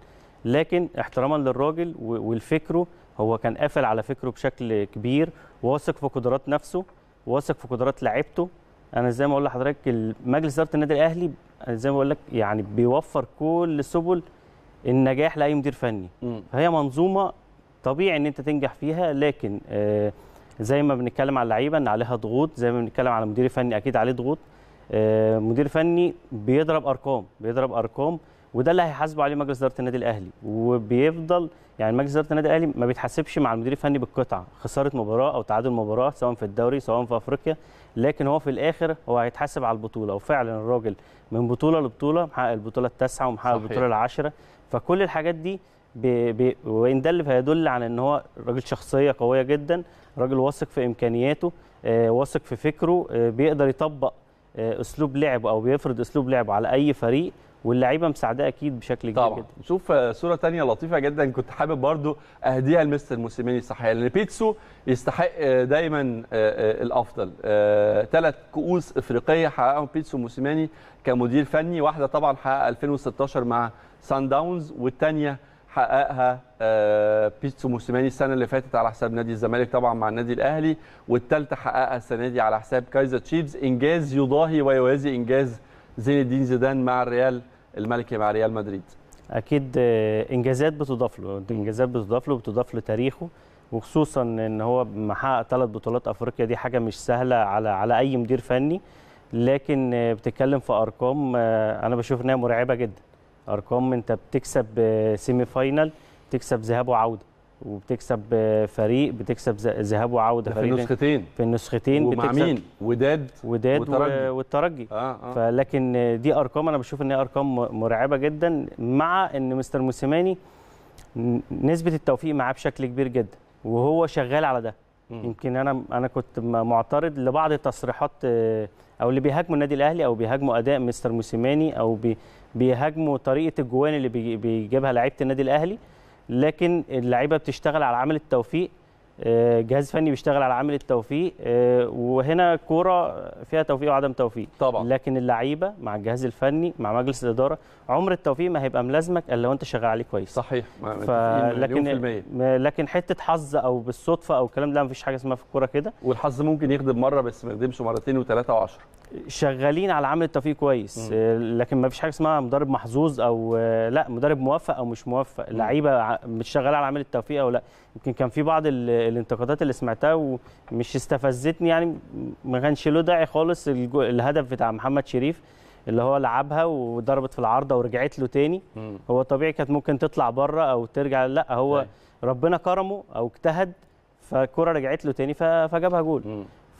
[SPEAKER 5] لكن احتراما للراجل و- ولفكره هو كان قافل على فكره بشكل كبير واثق في قدرات نفسه واثق في قدرات لعيبته انا زي ما اقول لحضرتك مجلس اداره النادي الاهلي أنا زي ما بقول لك يعني بيوفر كل سبل النجاح لاي مدير فني
[SPEAKER 1] مم.
[SPEAKER 5] فهي منظومه طبيعي ان انت تنجح فيها لكن آه، زي ما بنتكلم على اللعيبه ان عليها ضغوط زي ما بنتكلم على مدير فني اكيد عليه ضغوط آه، مدير فني بيضرب ارقام بيضرب ارقام وده اللي هيحاسبه عليه مجلس اداره النادي الاهلي وبيفضل يعني مجلس اداره النادي الاهلي ما بيتحاسبش مع المدير الفني بالقطعه خساره مباراه او تعادل مباراه سواء في الدوري سواء في افريقيا لكن هو في الاخر هو هيتحاسب على البطوله وفعلا الراجل من بطوله لبطوله محقق البطوله التاسعه ومحقق
[SPEAKER 1] صحيح.
[SPEAKER 5] البطوله العاشره فكل الحاجات دي بي بي وان دل فيدل على ان هو راجل شخصيه قويه جدا راجل واثق في امكانياته آه، واثق في فكره آه، بيقدر يطبق آه، اسلوب لعبه او بيفرض اسلوب لعبه على اي فريق واللعيبه مساعداه اكيد بشكل كبير
[SPEAKER 1] طبعا
[SPEAKER 5] جدا
[SPEAKER 1] نشوف آه، صوره تانية لطيفه جدا كنت حابب برضو اهديها لمستر موسيماني صحيح لان بيتسو يستحق آه، دايما آه، آه، الافضل ثلاث كؤوس افريقيه حققهم بيتسو موسيماني كمدير فني واحده طبعا حققها 2016 مع سان داونز والثانيه حققها آه، بيتسو موسيماني السنه اللي فاتت على حساب نادي الزمالك طبعا مع النادي الاهلي والثالثه حققها السنه دي على حساب كايزر تشيفز انجاز يضاهي ويوازي انجاز زين الدين زيدان مع الريال الملكي مع ريال مدريد
[SPEAKER 5] اكيد آه، انجازات بتضاف له انجازات بتضاف له بتضاف لتاريخه وخصوصا ان هو محقق ثلاث بطولات افريقيا دي حاجه مش سهله على على اي مدير فني لكن آه، بتتكلم في ارقام آه، انا بشوف انها مرعبه جدا ارقام انت بتكسب آه، سيمي فاينال بتكسب ذهاب وعوده وبتكسب آه، فريق بتكسب ذ- ذهاب وعوده
[SPEAKER 1] ده في
[SPEAKER 5] فريق
[SPEAKER 1] النسختين
[SPEAKER 5] في النسختين
[SPEAKER 1] ومع
[SPEAKER 5] بتكسب
[SPEAKER 1] مين وداد
[SPEAKER 5] وداد
[SPEAKER 1] وترجي.
[SPEAKER 5] و- والترجي
[SPEAKER 1] اه اه
[SPEAKER 5] فلكن دي ارقام انا بشوف ان هي ارقام مرعبه جدا مع ان مستر موسيماني ن- نسبه التوفيق معاه بشكل كبير جدا وهو شغال على ده
[SPEAKER 1] مم.
[SPEAKER 5] يمكن انا انا كنت م- معترض لبعض التصريحات آه، او اللي بيهاجموا النادي الاهلي او بيهاجموا اداء مستر موسيماني او بي بيهاجموا طريقه الجوان اللي بيجي- بيجيبها لعيبه النادي الاهلي لكن اللعيبه بتشتغل على عامل التوفيق آه، جهاز فني بيشتغل على عامل التوفيق آه، وهنا كوره فيها توفيق وعدم توفيق
[SPEAKER 1] طبعا
[SPEAKER 5] لكن اللعيبه مع الجهاز الفني مع مجلس الاداره عمر التوفيق ما هيبقى ملازمك الا لو انت شغال عليه كويس
[SPEAKER 1] صحيح ما-
[SPEAKER 5] ف...
[SPEAKER 1] متفقين مليون في
[SPEAKER 5] لكن
[SPEAKER 1] المية.
[SPEAKER 5] م- لكن حته حظ او بالصدفه او الكلام ده مفيش حاجه اسمها في الكوره كده
[SPEAKER 1] والحظ ممكن يخدم مره بس ما يخدمش مرتين وثلاثه وعشرة
[SPEAKER 5] شغالين على عامل التوفيق كويس آه، لكن ما فيش حاجه اسمها مدرب محظوظ او آه، لا مدرب موفق او مش موفق اللعيبه ع- مش شغاله على عامل التوفيق او لا يمكن كان في بعض ال- الانتقادات اللي سمعتها ومش استفزتني يعني ما كانش له داعي خالص الجو- الهدف بتاع محمد شريف اللي هو لعبها وضربت في العارضه ورجعت له تاني هو طبيعي كانت ممكن تطلع بره او ترجع لا هو
[SPEAKER 1] أيوة.
[SPEAKER 5] ربنا كرمه او اجتهد فالكره رجعت له تاني ف- فجابها جول
[SPEAKER 1] مم.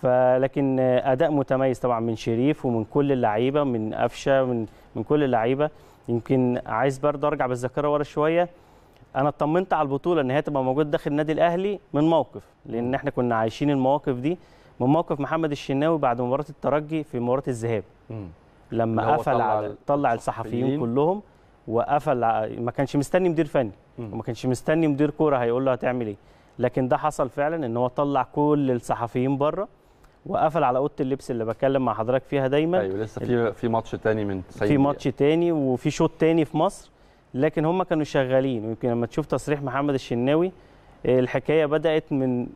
[SPEAKER 5] فلكن اداء متميز طبعا من شريف ومن كل اللعيبه من قفشه من من كل اللعيبه يمكن عايز برضه ارجع بالذاكره ورا شويه انا اطمنت على البطوله ان هي تبقى موجود داخل النادي الاهلي من موقف لان احنا كنا عايشين المواقف دي من موقف محمد الشناوي بعد مباراه الترجي في مباراه الذهاب
[SPEAKER 1] مم.
[SPEAKER 5] لما
[SPEAKER 1] اللي هو
[SPEAKER 5] قفل
[SPEAKER 1] طلع
[SPEAKER 5] على طلع
[SPEAKER 1] الصحفيين.
[SPEAKER 5] الصحفيين كلهم وقفل ع- ما كانش مستني مدير فني
[SPEAKER 1] مم.
[SPEAKER 5] وما كانش مستني مدير كوره هيقول له هتعمل ايه لكن ده حصل فعلا ان هو طلع كل الصحفيين بره وقفل على اوضه اللبس اللي بتكلم مع حضرتك فيها دايما
[SPEAKER 1] ايوه لسه في في ماتش تاني من 90
[SPEAKER 5] في ماتش تاني وفي شوط تاني في مصر لكن هم كانوا شغالين ويمكن لما تشوف تصريح محمد الشناوي آه، الحكايه بدات من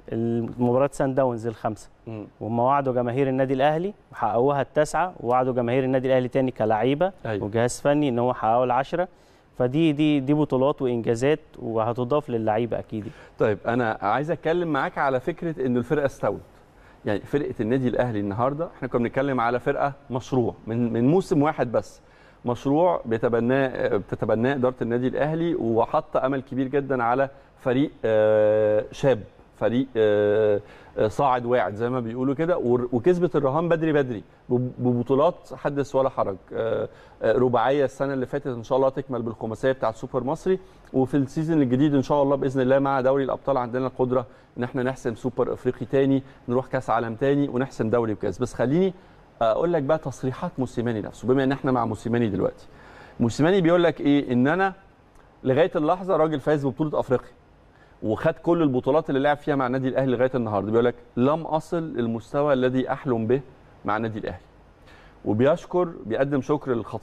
[SPEAKER 5] مباراه سان داونز الخمسه
[SPEAKER 1] مم.
[SPEAKER 5] وهم وعدوا جماهير النادي الاهلي وحققوها التاسعه ووعدوا جماهير النادي الاهلي تاني كلعيبه
[SPEAKER 1] أيوة.
[SPEAKER 5] وجهاز فني ان هو حققوا العشره فدي دي دي بطولات وانجازات وهتضاف للعيبه اكيد
[SPEAKER 1] طيب انا عايز اتكلم معاك على فكره ان الفرقه استوت يعني فرقه النادي الاهلي النهارده احنا كنا بنتكلم على فرقه مشروع من من موسم واحد بس مشروع بيتبناه بتتبناه اداره النادي الاهلي وحاطه امل كبير جدا على فريق آه، شاب فريق آه، آه، صاعد واعد زي ما بيقولوا كده ور- وكسبت الرهان بدري بدري بب- ببطولات حدث ولا حرج آه، آه، رباعيه السنه اللي فاتت ان شاء الله تكمل بالخماسيه بتاعه السوبر مصري وفي السيزون الجديد ان شاء الله باذن الله مع دوري الابطال عندنا القدره ان احنا نحسم سوبر افريقي تاني نروح كاس عالم تاني ونحسم دوري وكاس بس خليني اقول لك بقى تصريحات موسيماني نفسه بما ان احنا مع موسيماني دلوقتي موسيماني بيقول لك ايه ان انا لغايه اللحظه راجل فايز ببطوله افريقيا وخد كل البطولات اللي لعب فيها مع النادي الاهلي لغايه النهارده بيقول لك لم اصل للمستوى الذي احلم به مع النادي الاهلي وبيشكر بيقدم شكر للخطيب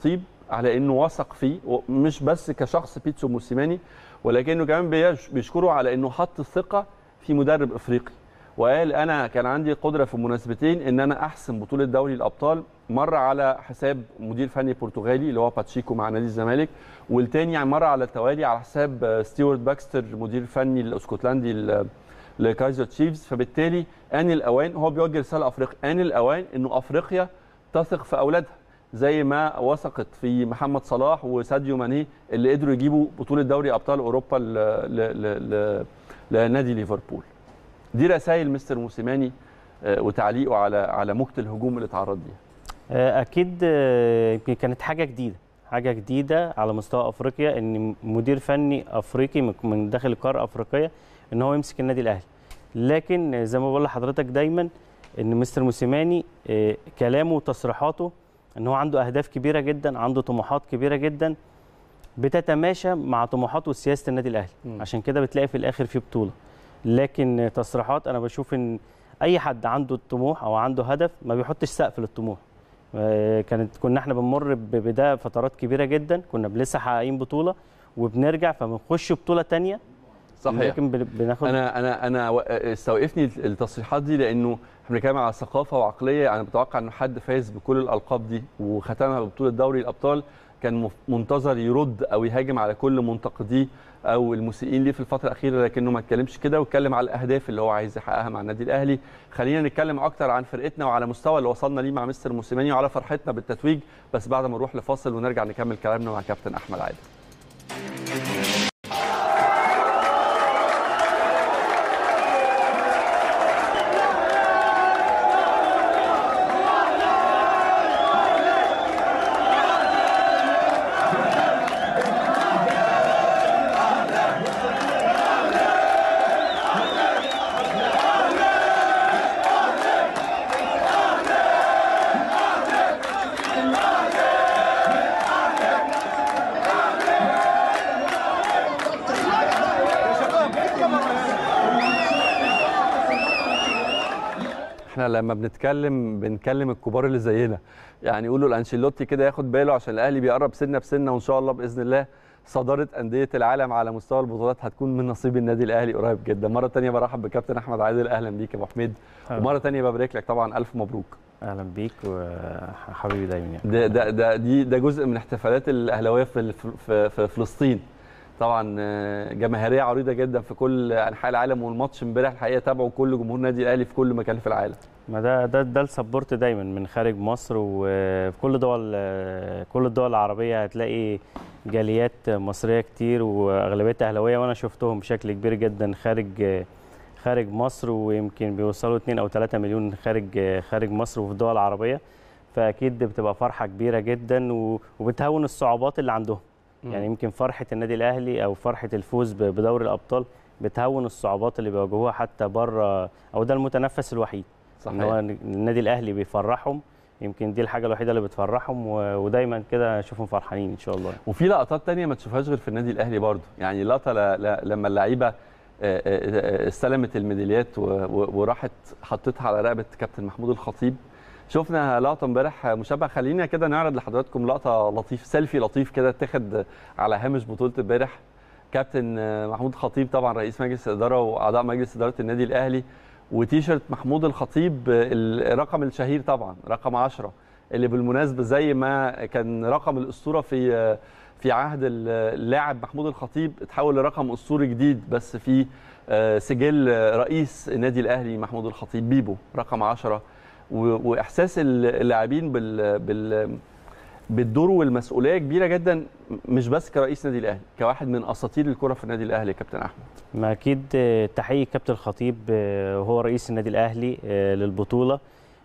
[SPEAKER 1] على انه وثق فيه مش بس كشخص بيتسو موسيماني ولكنه كمان بيش- بيشكره على انه حط الثقه في مدرب افريقي وقال انا كان عندي قدره في مناسبتين ان انا احسم بطوله دوري الابطال مره على حساب مدير فني برتغالي اللي هو باتشيكو مع نادي الزمالك والتاني مره على التوالي على حساب آه، ستيوارت باكستر مدير فني الاسكتلندي ل- لكايزر تشيفز فبالتالي ان الاوان هو بيوجه رساله افريقيا ان الاوان انه افريقيا تثق في اولادها زي ما وثقت في محمد صلاح وساديو ماني اللي قدروا يجيبوا بطوله دوري ابطال اوروبا ل... ل... ل... ل... لنادي ليفربول دي رسائل مستر موسيماني آه، وتعليقه على على موجه الهجوم اللي اتعرض ليها
[SPEAKER 5] آه، اكيد آه، يمكن كانت حاجه جديده حاجه جديده على مستوى افريقيا ان مدير فني افريقي من- من داخل القاره الافريقيه ان هو يمسك النادي الاهلي لكن زي ما بقول لحضرتك دايما ان مستر موسيماني آه، كلامه وتصريحاته ان هو عنده اهداف كبيره جدا عنده طموحات كبيره جدا بتتماشى مع طموحات وسياسه النادي الاهلي
[SPEAKER 1] مم.
[SPEAKER 5] عشان كده بتلاقي في الاخر في بطوله لكن تصريحات انا بشوف ان اي حد عنده الطموح او عنده هدف ما بيحطش سقف للطموح آه، كانت كنا احنا بنمر ب- بده فترات كبيره جدا كنا لسه حققين بطوله وبنرجع فبنخش بطوله تانية
[SPEAKER 1] صحيح
[SPEAKER 5] لكن بن- بناخد
[SPEAKER 1] انا انا انا و- استوقفني التصريحات دي لانه احنا بنتكلم على ثقافه وعقليه انا بتوقع انه حد فاز بكل الالقاب دي وختمها ببطوله دوري الابطال كان مف- منتظر يرد او يهاجم على كل منتقديه او المسيئين ليه في الفتره الاخيره لكنه ما اتكلمش كده واتكلم على الاهداف اللي هو عايز يحققها مع النادي الاهلي خلينا نتكلم اكتر عن فرقتنا وعلى مستوى اللي وصلنا ليه مع مستر موسيماني وعلى فرحتنا بالتتويج بس بعد ما نروح لفاصل ونرجع نكمل كلامنا مع كابتن احمد عادل احنا لما بنتكلم بنكلم الكبار اللي زينا يعني يقولوا الانشيلوتي كده ياخد باله عشان الاهلي بيقرب سنه بسنه وان شاء الله باذن الله صداره انديه العالم على مستوى البطولات هتكون من نصيب النادي الاهلي قريب جدا مره تانية برحب بكابتن احمد عادل اهلا بيك يا ابو حميد ومره تانية ببارك لك طبعا الف مبروك
[SPEAKER 5] اهلا بيك وحبيبي دايما يعني
[SPEAKER 1] ده ده ده دي ده جزء من احتفالات الاهلاويه في في, في فلسطين طبعا آه، جماهيريه عريضه جدا في كل انحاء العالم والماتش امبارح الحقيقه تابعوا كل جمهور النادي الاهلي في كل مكان في العالم
[SPEAKER 5] ما ده ده ده السبورت دايما من خارج مصر وفي كل دول كل الدول العربيه هتلاقي جاليات مصريه كتير واغلبيتها اهلاويه وانا شفتهم بشكل كبير جدا خارج خارج مصر ويمكن بيوصلوا 2 او 3 مليون خارج خارج مصر وفي الدول العربيه فاكيد بتبقى فرحه كبيره جدا و- وبتهون الصعوبات اللي عندهم يعني يمكن فرحه النادي الاهلي او فرحه الفوز ب- بدوري الابطال بتهون الصعوبات اللي بيواجهوها حتى بره او ده المتنفس الوحيد ان هو
[SPEAKER 1] صحيح
[SPEAKER 5] النادي الاهلي بيفرحهم يمكن دي الحاجه الوحيده اللي بتفرحهم و- ودايما كده اشوفهم فرحانين ان شاء الله
[SPEAKER 1] وفي لقطات تانية ما تشوفهاش غير في النادي الاهلي برضه يعني لقطه ل- ل- لما اللعيبه آه، آه، آه، استلمت الميداليات و- و- وراحت حطيتها على رقبه كابتن محمود الخطيب شفنا لقطه امبارح مشابهه خلينا كده نعرض لحضراتكم لقطه لطيف سيلفي لطيف كده اتاخد على هامش بطوله امبارح كابتن آه، محمود الخطيب طبعا رئيس مجلس الاداره واعضاء مجلس اداره النادي الاهلي وتيشرت محمود الخطيب آه، الرقم الشهير طبعا رقم 10 اللي بالمناسبه زي ما كان رقم الاسطوره في آه، في عهد اللاعب محمود الخطيب اتحول لرقم اسطوري جديد بس في آه، سجل آه، رئيس النادي الاهلي محمود الخطيب بيبو رقم 10 و- واحساس اللاعبين بال بال بالدور والمسؤوليه كبيره جدا مش بس كرئيس نادي الاهلي كواحد من اساطير الكره في النادي الاهلي يا كابتن احمد
[SPEAKER 5] ما اكيد آه، تحيه كابتن الخطيب آه، وهو رئيس النادي الاهلي آه، للبطوله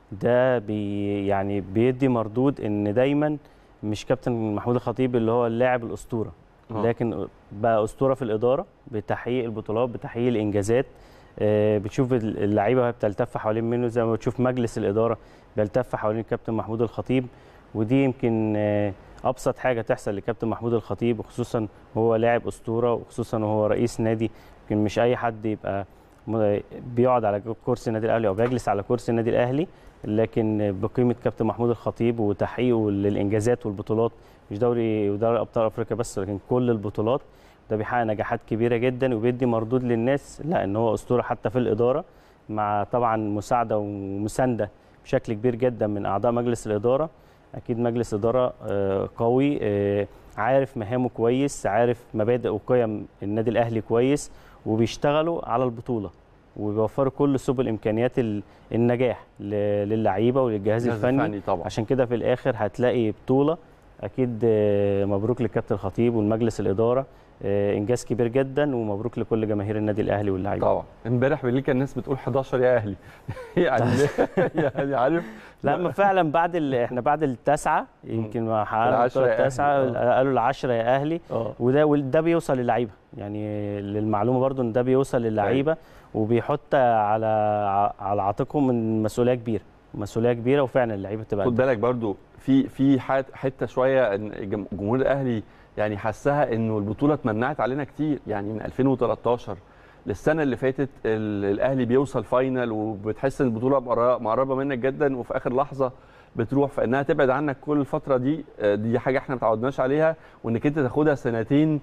[SPEAKER 5] ده بي يعني بيدي مردود ان دايما مش كابتن محمود الخطيب اللي هو اللاعب الاسطوره
[SPEAKER 1] آه.
[SPEAKER 5] لكن بقى اسطوره في الاداره بتحقيق البطولات بتحقيق الانجازات آه، بتشوف اللعيبه وهي بتلتف حوالين منه زي ما بتشوف مجلس الاداره بيلتف حوالين الكابتن محمود الخطيب ودي يمكن آه، ابسط حاجه تحصل لكابتن محمود الخطيب وخصوصا هو لاعب اسطوره وخصوصا وهو رئيس نادي يمكن مش اي حد يبقى م- بيقعد على كرسي النادي الاهلي او بيجلس على كرسي النادي الاهلي لكن بقيمه كابتن محمود الخطيب وتحقيقه للانجازات والبطولات مش دوري ودوري ابطال افريقيا بس لكن كل البطولات ده بيحقق نجاحات كبيره جدا وبيدي مردود للناس لا ان هو اسطوره حتى في الاداره مع طبعا مساعده ومسانده بشكل كبير جدا من اعضاء مجلس الاداره اكيد مجلس اداره آه، قوي آه، عارف مهامه كويس عارف مبادئ وقيم النادي الاهلي كويس وبيشتغلوا على البطوله وبيوفروا كل سبل امكانيات ال- النجاح ل- للعيبه وللجهاز
[SPEAKER 1] الجهاز
[SPEAKER 5] الفني
[SPEAKER 1] الفني طبعا
[SPEAKER 5] عشان كده في الاخر هتلاقي بطوله اكيد آه، مبروك للكابتن الخطيب والمجلس الاداره آه، انجاز كبير جدا ومبروك لكل جماهير النادي الاهلي واللعيبه
[SPEAKER 1] طبعا امبارح بالليل كان الناس بتقول 11 يا اهلي يعني يعني عارف
[SPEAKER 5] لا ما فعلا بعد ال... احنا بعد التاسعه يمكن ما حققنا
[SPEAKER 1] العشرة
[SPEAKER 5] البطوله
[SPEAKER 1] يا أهلي.
[SPEAKER 5] التاسعه قالوا العشره يا اهلي
[SPEAKER 1] اه
[SPEAKER 5] وده وده بيوصل للعيبه يعني للمعلومه برضو ان ده بيوصل للعيبه وبيحط على على عاتقهم من مسؤوليه كبيره مسؤوليه كبيره وفعلا اللعيبه بتبقى
[SPEAKER 1] خد بالك برضو في في حت- حته شويه ان جم- جمهور الاهلي يعني حسها انه البطوله اتمنعت علينا كتير يعني من 2013 للسنه اللي فاتت ال- الاهلي بيوصل فاينل وبتحس ان البطوله مقر- مقربه منك جدا وفي اخر لحظه بتروح فانها تبعد عنك كل الفتره دي آه، دي حاجه احنا ما تعودناش عليها وانك انت تاخدها سنتين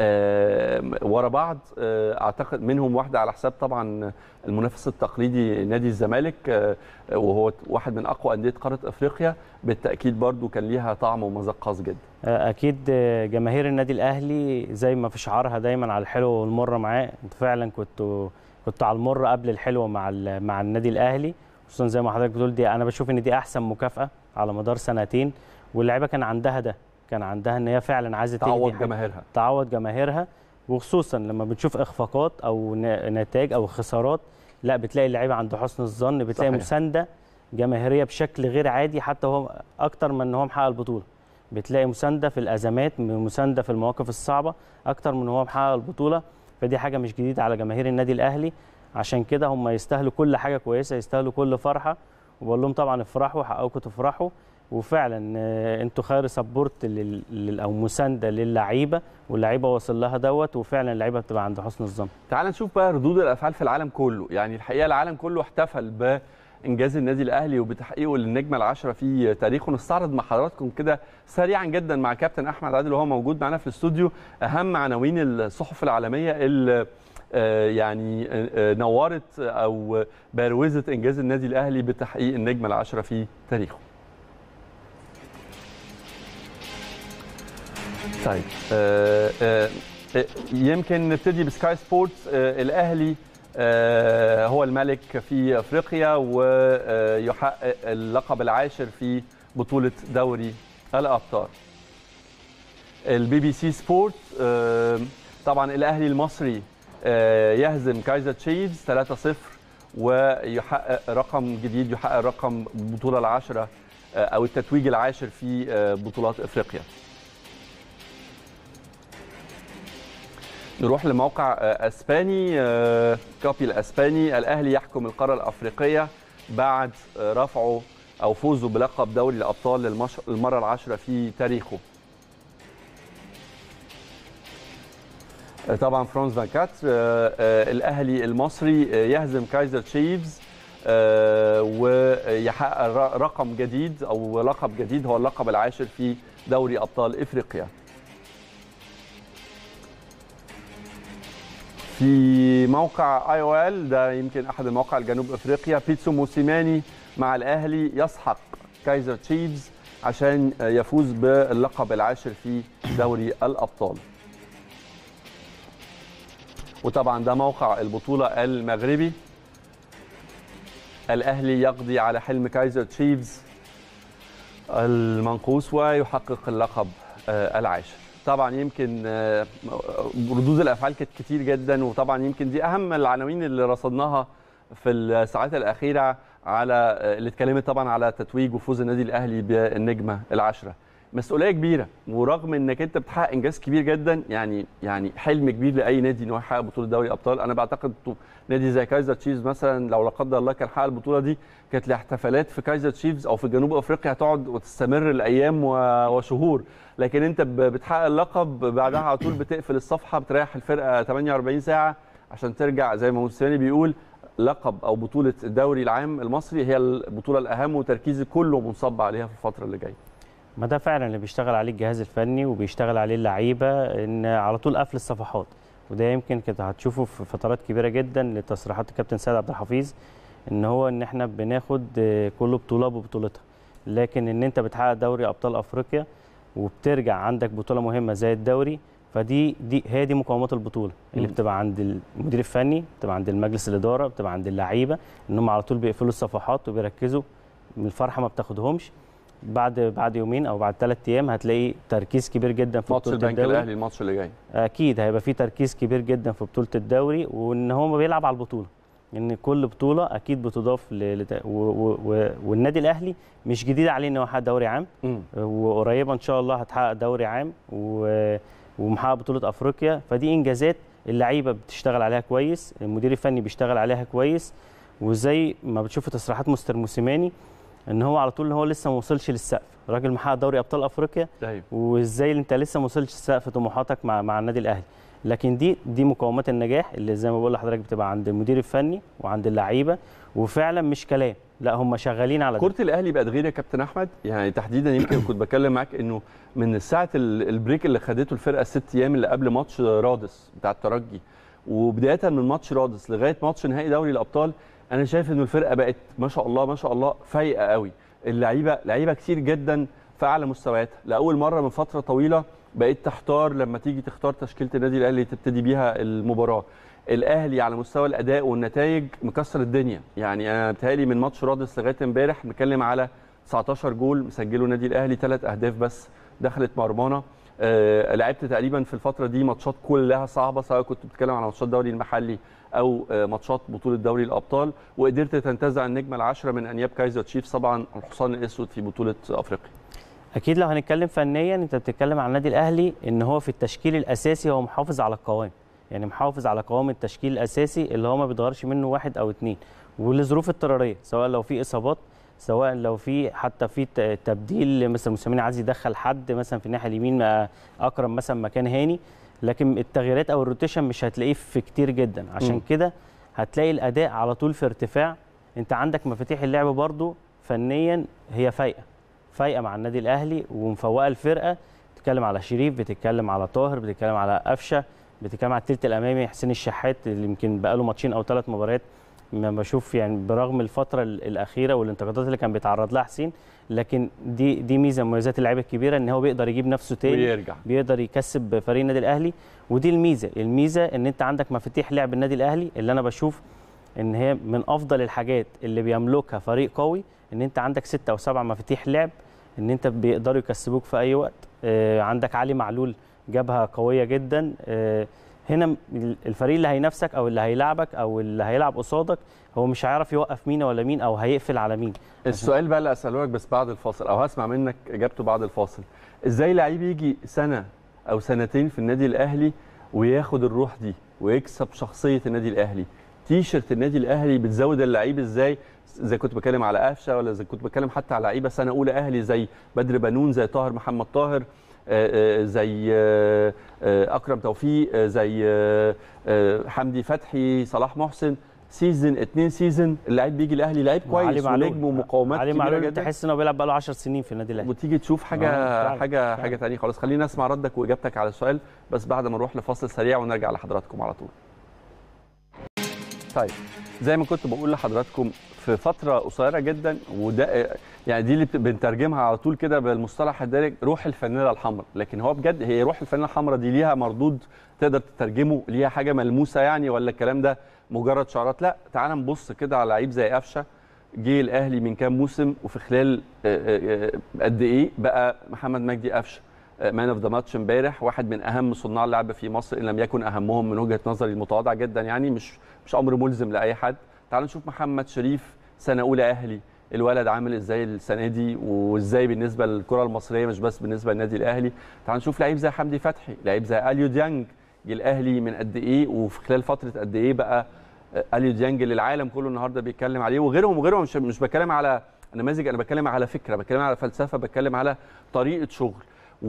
[SPEAKER 1] آه، ورا بعض آه، اعتقد منهم واحده على حساب طبعا المنافس التقليدي نادي الزمالك آه، وهو واحد من اقوى انديه قاره افريقيا بالتاكيد برضو كان ليها طعم ومذاق خاص جدا
[SPEAKER 5] اكيد جماهير النادي الاهلي زي ما في شعارها دايما على الحلو والمر معاه انتوا فعلا كنتوا كنتوا على المر قبل الحلوه مع ال- مع النادي الاهلي خصوصا زي ما حضرتك بتقول دي انا بشوف ان دي احسن مكافاه على مدار سنتين واللعيبه كان عندها ده كان عندها ان هي فعلا عايزه تهدي
[SPEAKER 1] تعوض
[SPEAKER 5] حاجة.
[SPEAKER 1] جماهيرها
[SPEAKER 5] تعوض جماهيرها وخصوصا لما بنشوف اخفاقات او ن- نتائج او خسارات لا بتلاقي اللعيبه عند حسن الظن بتلاقي
[SPEAKER 1] صحيح.
[SPEAKER 5] مسانده جماهيريه بشكل غير عادي حتى هو اكتر من ان هو محقق البطوله بتلاقي مسانده في الازمات مسانده في المواقف الصعبه اكتر من ان هو محقق البطوله فدي حاجه مش جديده على جماهير النادي الاهلي عشان كده هم يستاهلوا كل حاجه كويسه يستاهلوا كل فرحه وبقول لهم طبعا افرحوا حققوا تفرحوا وفعلا آه، انتوا خير سبورت لل... لل- او مسانده للعيبه واللعيبه واصل لها دوت وفعلا اللعيبه بتبقى عند حسن الظن
[SPEAKER 1] تعال نشوف بقى ردود الافعال في العالم كله يعني الحقيقه العالم كله احتفل بانجاز النادي الاهلي وبتحقيقه للنجمه العشره في تاريخه نستعرض مع حضراتكم كده سريعا جدا مع كابتن احمد عادل وهو موجود معنا في الاستوديو اهم عناوين الصحف العالميه اللي آه، يعني آه، آه، نورت او بروزت انجاز النادي الاهلي بتحقيق النجمه العشره في تاريخه طيب آه، آه، آه، يمكن نبتدي بسكاي سبورتس آه، الاهلي آه، هو الملك في افريقيا ويحقق اللقب العاشر في بطوله دوري الابطال البي بي سي سبورت آه، طبعا الاهلي المصري آه، يهزم كايزر تشيفز 3-0 ويحقق رقم جديد يحقق رقم البطوله العاشره آه، او التتويج العاشر في آه، بطولات افريقيا نروح لموقع آه، اسباني آه، كابي الاسباني الاهلي يحكم القاره الافريقيه بعد آه، رفعه او فوزه بلقب دوري الابطال للمش- للمره العاشره في تاريخه آه، طبعا فرانس فانكات آه، آه، الاهلي المصري آه، يهزم كايزر تشيفز آه، ويحقق ر- رقم جديد او لقب جديد هو اللقب العاشر في دوري ابطال افريقيا في موقع اي او ال ده يمكن احد المواقع الجنوب افريقيا بيتسو موسيماني مع الاهلي يسحق كايزر تشيفز عشان يفوز باللقب العاشر في دوري الابطال وطبعا ده موقع البطوله المغربي الاهلي يقضي على حلم كايزر تشيفز المنقوص ويحقق اللقب آه، العاشر طبعا يمكن آه، ردود الافعال كانت كتير جدا وطبعا يمكن دي اهم العناوين اللي رصدناها في الساعات الاخيره على آه، اللي اتكلمت طبعا على تتويج وفوز النادي الاهلي بالنجمه العاشره مسؤوليه كبيره ورغم انك انت بتحقق انجاز كبير جدا يعني يعني حلم كبير لاي نادي ان هو يحقق بطوله دوري ابطال انا بعتقد نادي زي كايزر تشيفز مثلا لو لا قدر الله كان حقق البطوله دي كانت الاحتفالات في كايزر تشيفز او في جنوب افريقيا هتقعد وتستمر الايام و- وشهور لكن انت ب- بتحقق اللقب بعدها على طول بتقفل الصفحه بتريح الفرقه 48 ساعه عشان ترجع زي ما موسيماني بيقول لقب او بطوله الدوري العام المصري هي البطوله الاهم وتركيزي كله منصب عليها في الفتره اللي جايه
[SPEAKER 5] ما ده فعلا اللي بيشتغل عليه الجهاز الفني وبيشتغل عليه اللعيبه ان على طول قفل الصفحات وده يمكن كنت هتشوفه في فترات كبيره جدا لتصريحات الكابتن سيد عبد الحفيظ ان هو ان احنا بناخد آه، كل بطوله ببطولتها لكن ان انت بتحقق دوري ابطال افريقيا وبترجع عندك بطوله مهمه زي الدوري فدي دي هي دي مقومات البطوله اللي
[SPEAKER 1] مم.
[SPEAKER 5] بتبقى عند المدير الفني بتبقى عند المجلس الاداره بتبقى عند اللعيبه ان هم على طول بيقفلوا الصفحات وبيركزوا من الفرحه ما بتاخدهمش بعد بعد يومين او بعد ثلاث ايام هتلاقي تركيز كبير جدا في
[SPEAKER 1] ماتش
[SPEAKER 5] بطوله
[SPEAKER 1] البنك
[SPEAKER 5] الدوري
[SPEAKER 1] الاهلي الماتش اللي جاي
[SPEAKER 5] اكيد هيبقى في تركيز كبير جدا في بطوله الدوري وان هو بيلعب على البطوله ان كل بطوله اكيد بتضاف ل... لت... و... و... و... والنادي الاهلي مش جديد عليه ان هو يحقق دوري عام
[SPEAKER 1] مم.
[SPEAKER 5] وقريبه ان شاء الله هتحقق دوري عام و... ومحقق بطوله افريقيا فدي انجازات اللعيبه بتشتغل عليها كويس المدير الفني بيشتغل عليها كويس وزي ما بتشوف تصريحات مستر موسيماني ان هو على طول هو لسه ما وصلش للسقف راجل محقق دوري ابطال افريقيا
[SPEAKER 1] ايوه
[SPEAKER 5] وازاي انت لسه ما وصلتش سقف طموحاتك مع مع النادي الاهلي لكن دي دي مقومات النجاح اللي زي ما بقول لحضرتك بتبقى عند المدير الفني وعند اللعيبه وفعلا مش كلام لا هم شغالين على ده
[SPEAKER 1] كرة الاهلي بقت غير يا كابتن احمد يعني تحديدا يمكن كنت بتكلم معاك انه من ساعه ال- البريك اللي خدته الفرقه الست ايام اللي قبل ماتش رادس بتاع الترجي وبدايه من ماتش رادس لغايه ماتش نهائي دوري الابطال انا شايف انه الفرقه بقت ما شاء الله ما شاء الله فايقه قوي اللعيبه لعيبه كتير جدا في اعلى مستوياتها لاول مره من فتره طويله بقيت تحتار لما تيجي تختار تشكيله النادي الاهلي اللي تبتدي بيها المباراه الاهلي على مستوى الاداء والنتائج مكسر الدنيا يعني انا بتهيألي من ماتش رادس لغايه امبارح بنتكلم على 19 جول مسجله النادي الاهلي ثلاث اهداف بس دخلت مرمانا آه لعبت تقريبا في الفتره دي ماتشات كلها صعبه سواء كنت بتتكلم على ماتشات الدوري المحلي او آه ماتشات بطوله دوري الابطال وقدرت تنتزع النجمه العشره من انياب كايزر تشيفز طبعا الحصان الاسود في بطوله افريقيا
[SPEAKER 5] اكيد لو هنتكلم فنيا انت بتتكلم عن النادي الاهلي ان هو في التشكيل الاساسي هو محافظ على القوام يعني محافظ على قوام التشكيل الاساسي اللي هو ما بيتغيرش منه واحد او اتنين ولظروف اضطراريه سواء لو في اصابات سواء لو في حتى في ت- تبديل مثلا موسيماني عايز يدخل حد مثلا في الناحيه اليمين آه، اكرم مثلا مكان هاني لكن التغييرات او الروتيشن مش هتلاقيه في كتير جدا عشان
[SPEAKER 1] مم.
[SPEAKER 5] كده هتلاقي الاداء على طول في ارتفاع انت عندك مفاتيح اللعب برضو فنيا هي فايقه فايقه مع النادي الاهلي ومفوقه الفرقه بتتكلم على شريف بتتكلم على طاهر بتتكلم على قفشه بتتكلم على التلت الامامي حسين الشحات اللي يمكن بقاله ماتشين او ثلاث مباريات ما بشوف يعني برغم الفتره ال- الاخيره والانتقادات اللي كان بيتعرض لها حسين لكن دي دي ميزه من مميزات اللعيبه الكبيره ان هو بيقدر يجيب نفسه تاني
[SPEAKER 1] ويرجع
[SPEAKER 5] بيقدر يكسب فريق النادي الاهلي ودي الميزه الميزه ان انت عندك مفاتيح لعب النادي الاهلي اللي انا بشوف ان هي من افضل الحاجات اللي بيملكها فريق قوي ان انت عندك ستة او سبعة مفاتيح لعب ان انت بيقدروا يكسبوك في اي وقت آه، عندك علي معلول جبهه قويه جدا آه، هنا م- الفريق اللي هينافسك او اللي هيلعبك او اللي هيلعب قصادك هو مش هيعرف يوقف مين ولا مين او هيقفل على مين
[SPEAKER 1] السؤال بقى اللي اساله لك بس بعد الفاصل او هسمع منك اجابته بعد الفاصل ازاي لعيب يجي سنه او سنتين في النادي الاهلي وياخد الروح دي ويكسب شخصيه النادي الاهلي تيشرت النادي الاهلي بتزود اللعيب ازاي زي كنت بتكلم على قفشه ولا زي كنت بتكلم حتى على لعيبه سنه اولى اهلي زي بدر بنون زي طاهر محمد طاهر آه، آه، زي آه، آه، اكرم توفيق آه، زي آه، آه، حمدي فتحي صلاح محسن سيزن اتنين سيزن اللعيب بيجي الاهلي لعيب
[SPEAKER 5] وعلي
[SPEAKER 1] كويس
[SPEAKER 5] معلول.
[SPEAKER 1] ونجم ومقاومات
[SPEAKER 5] علي
[SPEAKER 1] كبيره
[SPEAKER 5] معلول
[SPEAKER 1] جدا
[SPEAKER 5] تحس انه بيلعب بقاله 10 سنين في النادي الاهلي
[SPEAKER 1] وتيجي تشوف حاجه
[SPEAKER 5] آه، فعلا،
[SPEAKER 1] حاجه
[SPEAKER 5] فعلا.
[SPEAKER 1] حاجه ثانيه خالص خلينا نسمع ردك واجابتك على السؤال بس بعد ما نروح لفاصل سريع ونرجع لحضراتكم على طول طيب زي ما كنت بقول لحضراتكم في فتره قصيره جدا وده يعني دي اللي بت- بنترجمها على طول كده بالمصطلح الدارج روح الفانيله الحمراء لكن هو بجد هي روح الفانيله الحمراء دي ليها مردود تقدر تترجمه ليها حاجه ملموسه يعني ولا الكلام ده مجرد شعارات لا تعال نبص كده على لعيب زي قفشه جه الاهلي من كام موسم وفي خلال آه، آه، آه، قد ايه بقى محمد مجدي قفشه مان اوف ذا ماتش امبارح واحد من اهم صناع اللعب في مصر ان لم يكن اهمهم من وجهه نظري المتواضعه جدا يعني مش مش امر ملزم لاي حد تعال نشوف محمد شريف سنه اولى اهلي الولد عامل ازاي السنه دي وازاي بالنسبه للكره المصريه مش بس بالنسبه للنادي الاهلي تعال نشوف لعيب زي حمدي فتحي لعيب زي اليو ديانج جه الاهلي من قد ايه وفي خلال فتره قد ايه بقى اليو ديانج اللي العالم كله النهارده بيتكلم عليه وغيرهم وغيرهم مش مش بتكلم على نماذج انا بتكلم على فكره بتكلم على فلسفه بتكلم على طريقه شغل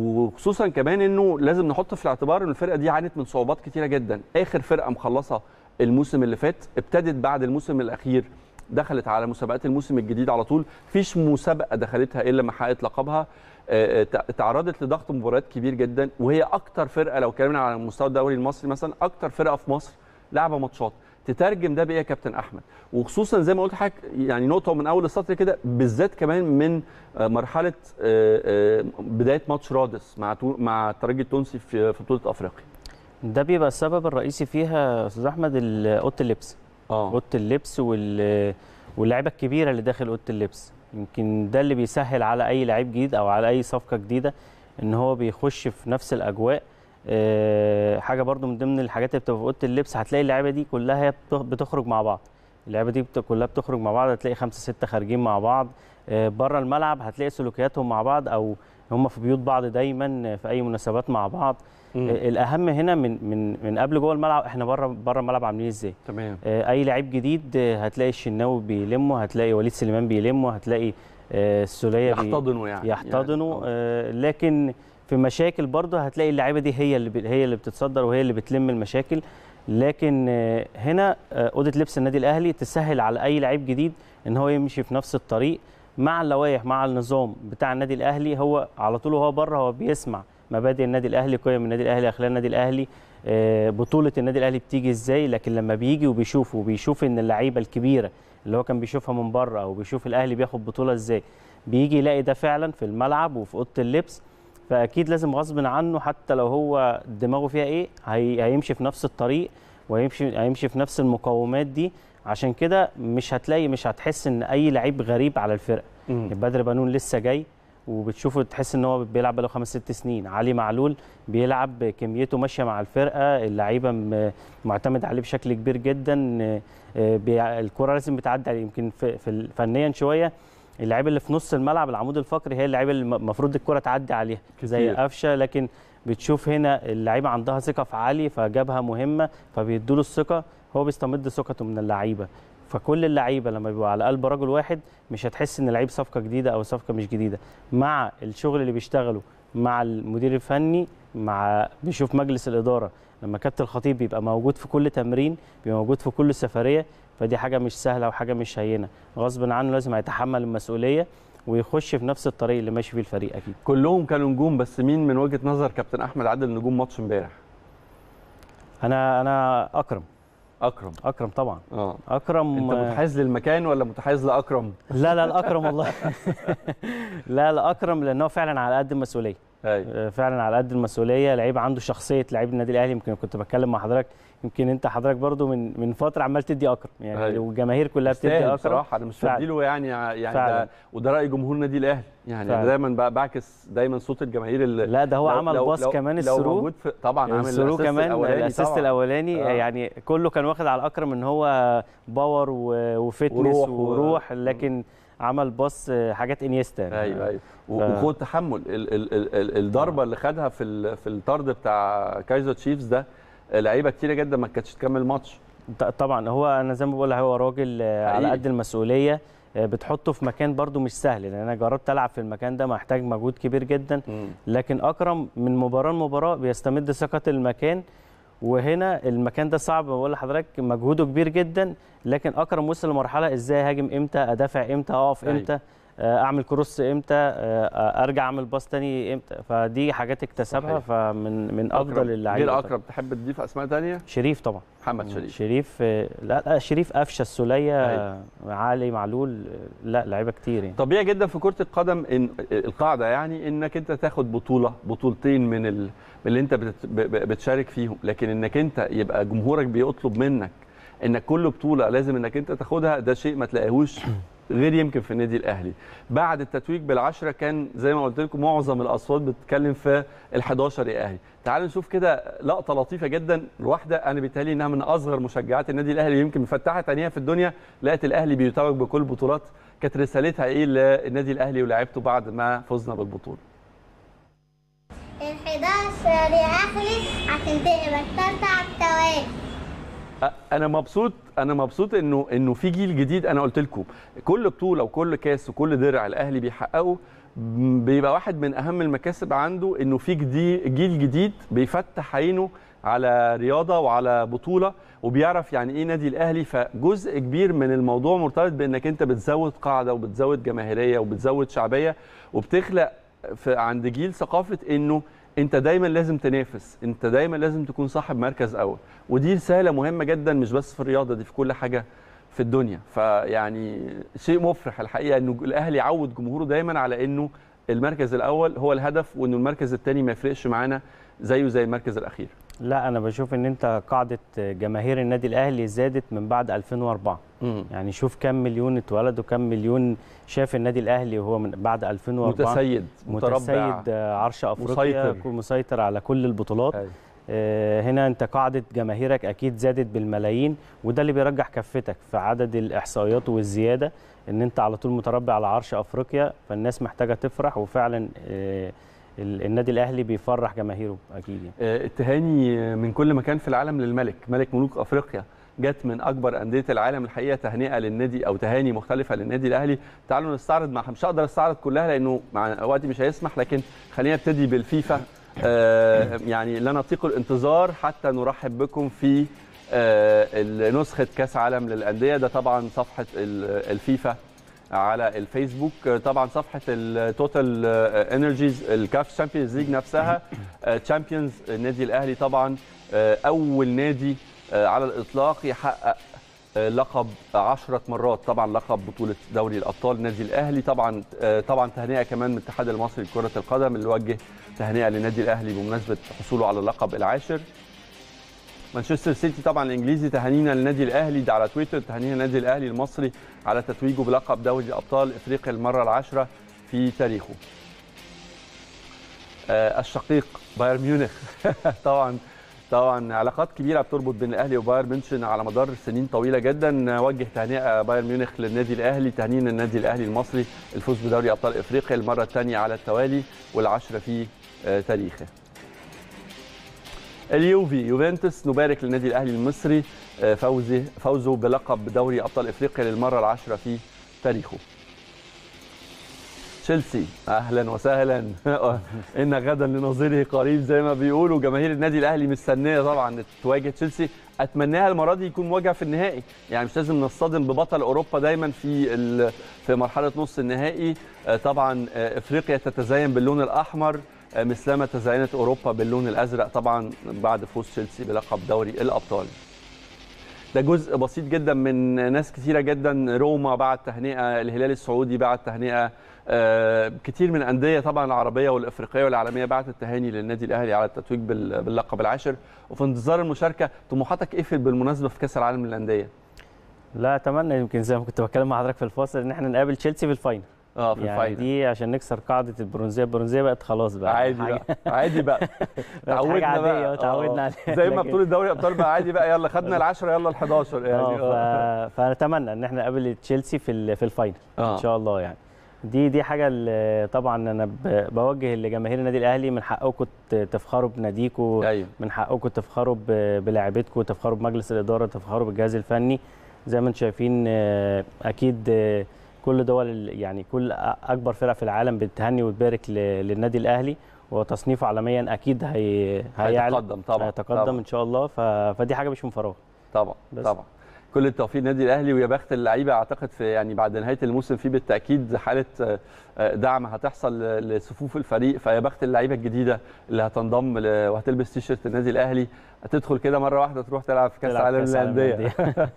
[SPEAKER 1] وخصوصا كمان انه لازم نحط في الاعتبار ان الفرقه دي عانت من صعوبات كتيره جدا اخر فرقه مخلصه الموسم اللي فات ابتدت بعد الموسم الاخير دخلت على مسابقات الموسم الجديد على طول فيش مسابقه دخلتها الا ما حققت لقبها آه، تع- تعرضت لضغط مباريات كبير جدا وهي اكتر فرقه لو اتكلمنا على مستوى الدوري المصري مثلا اكتر فرقه في مصر لعبه ماتشات تترجم ده بايه يا كابتن احمد وخصوصا زي ما قلت لحضرتك يعني نقطه من اول السطر كده بالذات كمان من آه، مرحله آه، آه، بدايه ماتش رادس مع تو- مع الترجي التونسي في في بطوله افريقيا
[SPEAKER 5] ده بيبقى السبب الرئيسي فيها يا استاذ احمد ال- اوضه اللبس
[SPEAKER 1] اه
[SPEAKER 5] اوضه اللبس وال واللعيبه الكبيره اللي داخل اوضه اللبس يمكن ده اللي بيسهل على اي لعيب جديد او على اي صفقه جديده ان هو بيخش في نفس الاجواء آه، حاجه برضو من ضمن الحاجات اللي بتبقى في اوضه اللبس هتلاقي اللعيبه دي كلها هي بت- بتخرج مع بعض اللعيبه دي بت- كلها بتخرج مع بعض هتلاقي خمسه سته خارجين مع بعض بره الملعب هتلاقي سلوكياتهم مع بعض او هم في بيوت بعض دايما في اي مناسبات مع بعض
[SPEAKER 1] مم.
[SPEAKER 5] آه، الاهم هنا من من من قبل جوه الملعب احنا بره بره الملعب عاملين ازاي
[SPEAKER 1] تمام
[SPEAKER 5] آه، اي لعيب جديد آه، هتلاقي الشناوي بيلمه هتلاقي وليد سليمان بيلمه هتلاقي آه، السوليه بي-
[SPEAKER 1] يحتضنوا يعني
[SPEAKER 5] يحتضنوا
[SPEAKER 1] يعني
[SPEAKER 5] آه، لكن في مشاكل برضه هتلاقي اللعيبه دي هي اللي ب- هي اللي بتتصدر وهي اللي بتلم المشاكل لكن آه، هنا آه، اوضه لبس النادي الاهلي تسهل على اي لعيب جديد ان هو يمشي في نفس الطريق مع اللوائح مع النظام بتاع النادي الاهلي هو على طول وهو بره هو بيسمع مبادئ النادي الاهلي قيم النادي الاهلي اخلاق النادي الاهلي آه، بطوله النادي الاهلي بتيجي ازاي لكن لما بيجي وبيشوف وبيشوف ان اللعيبه الكبيره اللي هو كان بيشوفها من بره او بيشوف الاهلي بياخد بطوله ازاي بيجي يلاقي ده فعلا في الملعب وفي اوضه اللبس فاكيد لازم غصب عنه حتى لو هو دماغه فيها ايه هي... هيمشي في نفس الطريق وهيمشي هيمشي في نفس المقومات دي عشان كده مش هتلاقي مش هتحس ان اي لعيب غريب على الفرقه
[SPEAKER 1] مم.
[SPEAKER 5] بدر بنون لسه جاي وبتشوفه تحس ان هو بيلعب بقاله خمس ست سنين علي معلول بيلعب كميته ماشيه مع الفرقه اللعيبه م- معتمد عليه بشكل كبير جدا آه، بيع- الكره لازم بتعدي عليه يمكن في في ال- فنيا شويه اللعيبه اللي في نص الملعب العمود الفقري هي اللعيبه اللي المفروض الكره تعدي عليها زي
[SPEAKER 1] كتير.
[SPEAKER 5] قفشه لكن بتشوف هنا اللعيبه عندها ثقه في علي فجابها مهمه فبيدوا له الثقه هو بيستمد ثقته من اللعيبه فكل اللعيبه لما بيبقوا على قلب رجل واحد مش هتحس ان لعيب صفقه جديده او صفقه مش جديده مع الشغل اللي بيشتغله مع المدير الفني مع بيشوف مجلس الاداره لما كابتن الخطيب بيبقى موجود في كل تمرين بيبقى موجود في كل سفريه فدي حاجه مش سهله وحاجه مش هينه غصب عنه لازم هيتحمل المسؤوليه ويخش في نفس الطريق اللي ماشي فيه الفريق اكيد
[SPEAKER 1] كلهم كانوا نجوم بس مين من وجهه نظر كابتن احمد عادل نجوم ماتش امبارح
[SPEAKER 5] انا انا اكرم
[SPEAKER 1] اكرم
[SPEAKER 5] اكرم طبعا
[SPEAKER 1] اه
[SPEAKER 5] اكرم
[SPEAKER 1] انت متحيز للمكان ولا متحيز لاكرم
[SPEAKER 5] لا لا الاكرم والله لا لا اكرم لانه فعلا على قد المسؤوليه
[SPEAKER 1] ايوه
[SPEAKER 5] فعلا على قد المسؤوليه لعيب عنده شخصيه لعيب النادي الاهلي يمكن كنت بتكلم مع حضرتك يمكن انت حضرتك برضو من من فتره عمال تدي اكرم يعني
[SPEAKER 1] أيوة.
[SPEAKER 5] والجماهير كلها بتدي
[SPEAKER 1] يستاهل
[SPEAKER 5] اكرم
[SPEAKER 1] بصراحه انا مش
[SPEAKER 5] فعلا.
[SPEAKER 1] بديله يعني يعني
[SPEAKER 5] فعلا.
[SPEAKER 1] ده وده راي جمهور النادي الاهلي يعني
[SPEAKER 5] فعلا.
[SPEAKER 1] أنا دايما بقى بعكس دايما صوت الجماهير اللي
[SPEAKER 5] لا ده هو
[SPEAKER 1] لو-
[SPEAKER 5] عمل
[SPEAKER 1] لو-
[SPEAKER 5] باص
[SPEAKER 1] لو-
[SPEAKER 5] كمان
[SPEAKER 1] لو
[SPEAKER 5] الثرو
[SPEAKER 1] موجود في طبعا عامل
[SPEAKER 5] الثرو
[SPEAKER 1] الأسيست
[SPEAKER 5] كمان
[SPEAKER 1] الأولاني
[SPEAKER 5] الاسيست
[SPEAKER 1] طبعاً.
[SPEAKER 5] الاولاني
[SPEAKER 1] آه.
[SPEAKER 5] يعني كله كان واخد على اكرم ان هو باور و- وفتنس
[SPEAKER 1] وروح و-
[SPEAKER 5] وروح لكن عمل باص حاجات انيستا يعني.
[SPEAKER 1] ايوه ايوه
[SPEAKER 5] ف-
[SPEAKER 1] وقوه تحمل ال ال ال ال الضربه اللي خدها في ال- في الطرد بتاع كايزر تشيفز ده لعيبه كتيره جدا ما كانتش تكمل ماتش
[SPEAKER 5] ط- طبعا هو انا زي ما بقول هو راجل آه، على
[SPEAKER 1] حقيقي.
[SPEAKER 5] قد المسؤوليه آه، بتحطه في مكان برده مش سهل لان انا جربت العب في المكان ده محتاج مجهود كبير جدا لكن اكرم من مباراه لمباراه بيستمد ثقه المكان وهنا المكان ده صعب بقول لحضرتك مجهوده كبير جدا لكن اكرم وصل لمرحله ازاي هاجم امتى ادافع امتى اقف
[SPEAKER 1] أيوة.
[SPEAKER 5] امتى آه، اعمل كروس امتى آه، ارجع اعمل باص تاني امتى فدي حاجات اكتسبها
[SPEAKER 1] صحيح.
[SPEAKER 5] فمن من افضل
[SPEAKER 1] أكرم.
[SPEAKER 5] اللعيبه
[SPEAKER 1] غير
[SPEAKER 5] طبعاً.
[SPEAKER 1] اكرم تحب تضيف اسماء ثانيه
[SPEAKER 5] شريف طبعا
[SPEAKER 1] محمد شريف
[SPEAKER 5] شريف آه، لا لا شريف قفشه السوليه
[SPEAKER 1] أيوة.
[SPEAKER 5] آه، علي معلول آه، لا لعيبه كتير يعني
[SPEAKER 1] طبيعي جدا في كره القدم ان القاعده يعني انك انت تاخد بطوله بطولتين من ال... من اللي انت بت... ب- ب- بتشارك فيهم لكن انك انت يبقى جمهورك بيطلب منك انك كل بطوله لازم انك انت تاخدها ده شيء ما تلاقيهوش غير يمكن في النادي الاهلي بعد التتويج بالعشره كان زي ما قلت لكم معظم الاصوات بتتكلم في ال11 يا اهلي تعالوا نشوف كده لقطه لطيفه جدا الواحده انا بيتهيألي انها من اصغر مشجعات النادي الاهلي يمكن مفتحه عينيها في الدنيا لقت الاهلي بيتوج بكل البطولات كانت رسالتها ايه للنادي الاهلي ولاعيبته بعد ما فزنا بالبطوله
[SPEAKER 6] ال 11 يا اهلي عشان تبقى التالتة على التوالي
[SPEAKER 1] أ- انا مبسوط انا مبسوط انه انه في جيل جديد انا قلت لكم كل بطوله وكل كاس وكل درع الاهلي بيحققه م- بيبقى واحد من اهم المكاسب عنده انه في جديد جيل جديد بيفتح عينه على رياضه وعلى بطوله وبيعرف يعني ايه نادي الاهلي فجزء كبير من الموضوع مرتبط بانك انت بتزود قاعده وبتزود جماهيريه وبتزود شعبيه وبتخلق في عند جيل ثقافه انه انت دايما لازم تنافس انت دايما لازم تكون صاحب مركز اول ودي رساله مهمه جدا مش بس في الرياضه دي في كل حاجه في الدنيا فيعني شيء مفرح الحقيقه انه الاهلي يعود جمهوره دايما على انه المركز الاول هو الهدف وانه المركز الثاني ما يفرقش معانا زيه زي المركز الاخير
[SPEAKER 5] لا انا بشوف ان انت قاعده جماهير النادي الاهلي زادت من بعد 2004 يعني شوف كم مليون اتولد وكم مليون شاف النادي الاهلي وهو من بعد 2004
[SPEAKER 1] متسيد متربع
[SPEAKER 5] متسيد عرش افريقيا
[SPEAKER 1] مسيطر.
[SPEAKER 5] مسيطر, مسيطر على كل البطولات
[SPEAKER 1] أيوة.
[SPEAKER 5] آه، هنا انت قاعده جماهيرك اكيد زادت بالملايين وده اللي بيرجح كفتك في عدد الاحصائيات والزياده ان انت على طول متربع على عرش افريقيا فالناس محتاجه تفرح وفعلا آه، ال- النادي الاهلي بيفرح جماهيره اكيد يعني.
[SPEAKER 1] آه، التهاني من كل مكان في العالم للملك ملك ملوك افريقيا جت من اكبر انديه العالم الحقيقه تهنئه للنادي او تهاني مختلفه للنادي الاهلي تعالوا نستعرض مع مش هقدر استعرض كلها لانه مع وقتي مش هيسمح لكن خلينا نبتدي بالفيفا آه، يعني لا نطيق الانتظار حتى نرحب بكم في آه، نسخه كاس عالم للانديه ده طبعا صفحه ال- الفيفا على الفيسبوك طبعا صفحه التوتال انرجيز الكاف تشامبيونز ليج نفسها تشامبيونز النادي الاهلي طبعا آه، اول نادي آه، على الاطلاق يحقق آه، لقب 10 مرات طبعا لقب بطوله دوري الابطال النادي الاهلي طبعا آه، طبعا تهنئه كمان من الاتحاد المصري لكره القدم اللي وجه تهنئه للنادي الاهلي بمناسبه حصوله على اللقب العاشر مانشستر سيتي طبعا الانجليزي تهانينا للنادي الاهلي ده على تويتر تهانينا للنادي الاهلي المصري على تتويجه بلقب دوري ابطال افريقيا المره العاشره في تاريخه. آه الشقيق بايرن ميونخ طبعا طبعا علاقات كبيره بتربط بين الاهلي وبايرن ميونخ على مدار سنين طويله جدا وجه تهنئه بايرن ميونخ للنادي الاهلي تهنئه النادي الاهلي المصري الفوز بدوري ابطال افريقيا المره الثانيه على التوالي والعشره في آه تاريخه. اليوفي يوفنتوس نبارك للنادي الاهلي المصري آه، فوزه فوزه بلقب دوري ابطال افريقيا للمره العاشره في تاريخه. تشيلسي اهلا وسهلا ان غدا لنظيره قريب زي ما بيقولوا جماهير النادي الاهلي مستنيه طبعا تواجه تشيلسي اتمناها المره دي يكون مواجهه في النهائي يعني مش لازم نصطدم ببطل اوروبا دايما في ال- في مرحله نص النهائي آه، طبعا آه، افريقيا تتزين باللون الاحمر آه، مثلما تزينت اوروبا باللون الازرق طبعا بعد فوز تشيلسي بلقب دوري الابطال ده جزء بسيط جدا من ناس كثيره جدا روما بعد تهنئه الهلال السعودي بعد تهنئه آه، كتير من الانديه طبعا العربيه والافريقيه والعالميه بعد التهاني للنادي الاهلي على التتويج بال- باللقب العاشر وفي انتظار المشاركه طموحاتك ايه في- بالمناسبه في كاس العالم للانديه؟
[SPEAKER 5] لا اتمنى يمكن زي ما كنت بتكلم مع حضرتك في الفاصل ان احنا نقابل تشيلسي في الفاينل
[SPEAKER 1] اه في
[SPEAKER 5] يعني
[SPEAKER 1] الفاينل
[SPEAKER 5] دي عشان نكسر قاعده البرونزيه البرونزيه بقت خلاص بقى
[SPEAKER 1] عادي
[SPEAKER 5] حاجة-
[SPEAKER 1] بقى عادي بقى
[SPEAKER 5] حاجة عادية
[SPEAKER 1] بقى
[SPEAKER 5] وتعودنا
[SPEAKER 1] آه.
[SPEAKER 5] عليها.
[SPEAKER 1] زي ما
[SPEAKER 5] لكن-
[SPEAKER 1] بطوله دوري الابطال بقى عادي بقى يلا خدنا العشرة يلا ال11 يعني
[SPEAKER 5] اه ف... فنتمنى ان احنا نقابل تشيلسي في ال- في الفاينل
[SPEAKER 1] آه.
[SPEAKER 5] ان شاء الله يعني دي دي حاجه اللي طبعا انا ب- بوجه لجماهير النادي الاهلي من حقكم ت- تفخروا بناديكم
[SPEAKER 1] ايوه
[SPEAKER 5] من حقكم تفخروا ب- بلاعيبتكم تفخروا بمجلس الاداره تفخروا بالجهاز الفني زي ما انتم شايفين آه، اكيد آه، كل دول ال- يعني كل أ- اكبر فرق في العالم بتهني وتبارك ل- للنادي الاهلي وتصنيفه عالميا اكيد هي هيعلى
[SPEAKER 1] هيتقدم طبعا
[SPEAKER 5] هيتقدم
[SPEAKER 1] طبعا
[SPEAKER 5] ان شاء الله ف... فدي حاجه مش من فراغ
[SPEAKER 1] طبعا
[SPEAKER 5] بس.
[SPEAKER 1] طبعا كل التوفيق للنادي الاهلي ويا بخت اللعيبه اعتقد في يعني بعد نهايه الموسم في بالتاكيد حاله آه، آه، دعم هتحصل ل- لصفوف الفريق فيا بخت اللعيبه الجديده اللي هتنضم ل- وهتلبس تيشيرت النادي الاهلي هتدخل كده مره واحده تروح تلعب في كاس
[SPEAKER 5] تلعب
[SPEAKER 1] العالم
[SPEAKER 5] كأس العالم
[SPEAKER 1] للانديه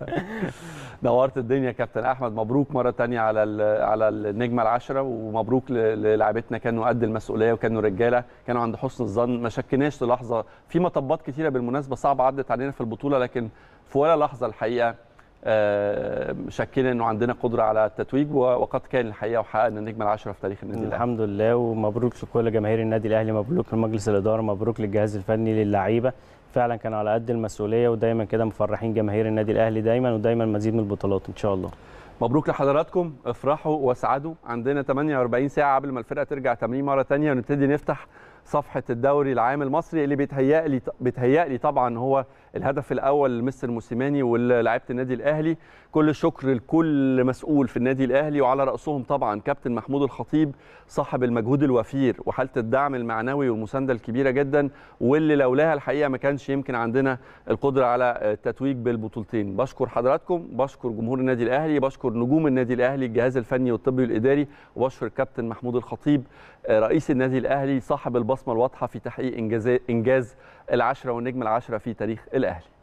[SPEAKER 1] نورت الدنيا يا كابتن احمد مبروك مره تانية على ال- على النجمه العشره ومبروك ل- للاعبتنا كانوا قد المسؤوليه وكانوا رجاله كانوا عند حسن الظن ما شكناش للحظه في مطبات كتيره بالمناسبه صعبه عدت علينا في البطوله لكن في ولا لحظه الحقيقه آه، شكينا انه عندنا قدره على التتويج و- وقد كان الحقيقه وحققنا النجمه العشره في تاريخ النادي الاهلي
[SPEAKER 5] الحمد لله ومبروك لكل جماهير النادي الاهلي مبروك لمجلس الاداره مبروك للجهاز الفني للعيبه فعلا كانوا على قد المسؤوليه ودايما كده مفرحين جماهير النادي الاهلي دايما ودايما مزيد من البطولات ان شاء الله
[SPEAKER 1] مبروك لحضراتكم افرحوا واسعدوا عندنا 48 ساعه قبل ما الفرقه ترجع تمرين مره تانية ونبتدي نفتح صفحه الدوري العام المصري اللي بيتهيأ لي بيتهيأ لي طبعا هو الهدف الاول لمستر موسيماني ولاعيبه النادي الاهلي كل الشكر لكل مسؤول في النادي الاهلي وعلى راسهم طبعا كابتن محمود الخطيب صاحب المجهود الوفير وحاله الدعم المعنوي والمسانده الكبيره جدا واللي لولاها الحقيقه ما كانش يمكن عندنا القدره على التتويج بالبطولتين بشكر حضراتكم بشكر جمهور النادي الاهلي بشكر نجوم النادي الاهلي الجهاز الفني والطبي والاداري وبشكر الكابتن محمود الخطيب رئيس النادي الاهلي صاحب البصمه الواضحه في تحقيق انجاز انجاز العشره والنجم العشره في تاريخ الاهلي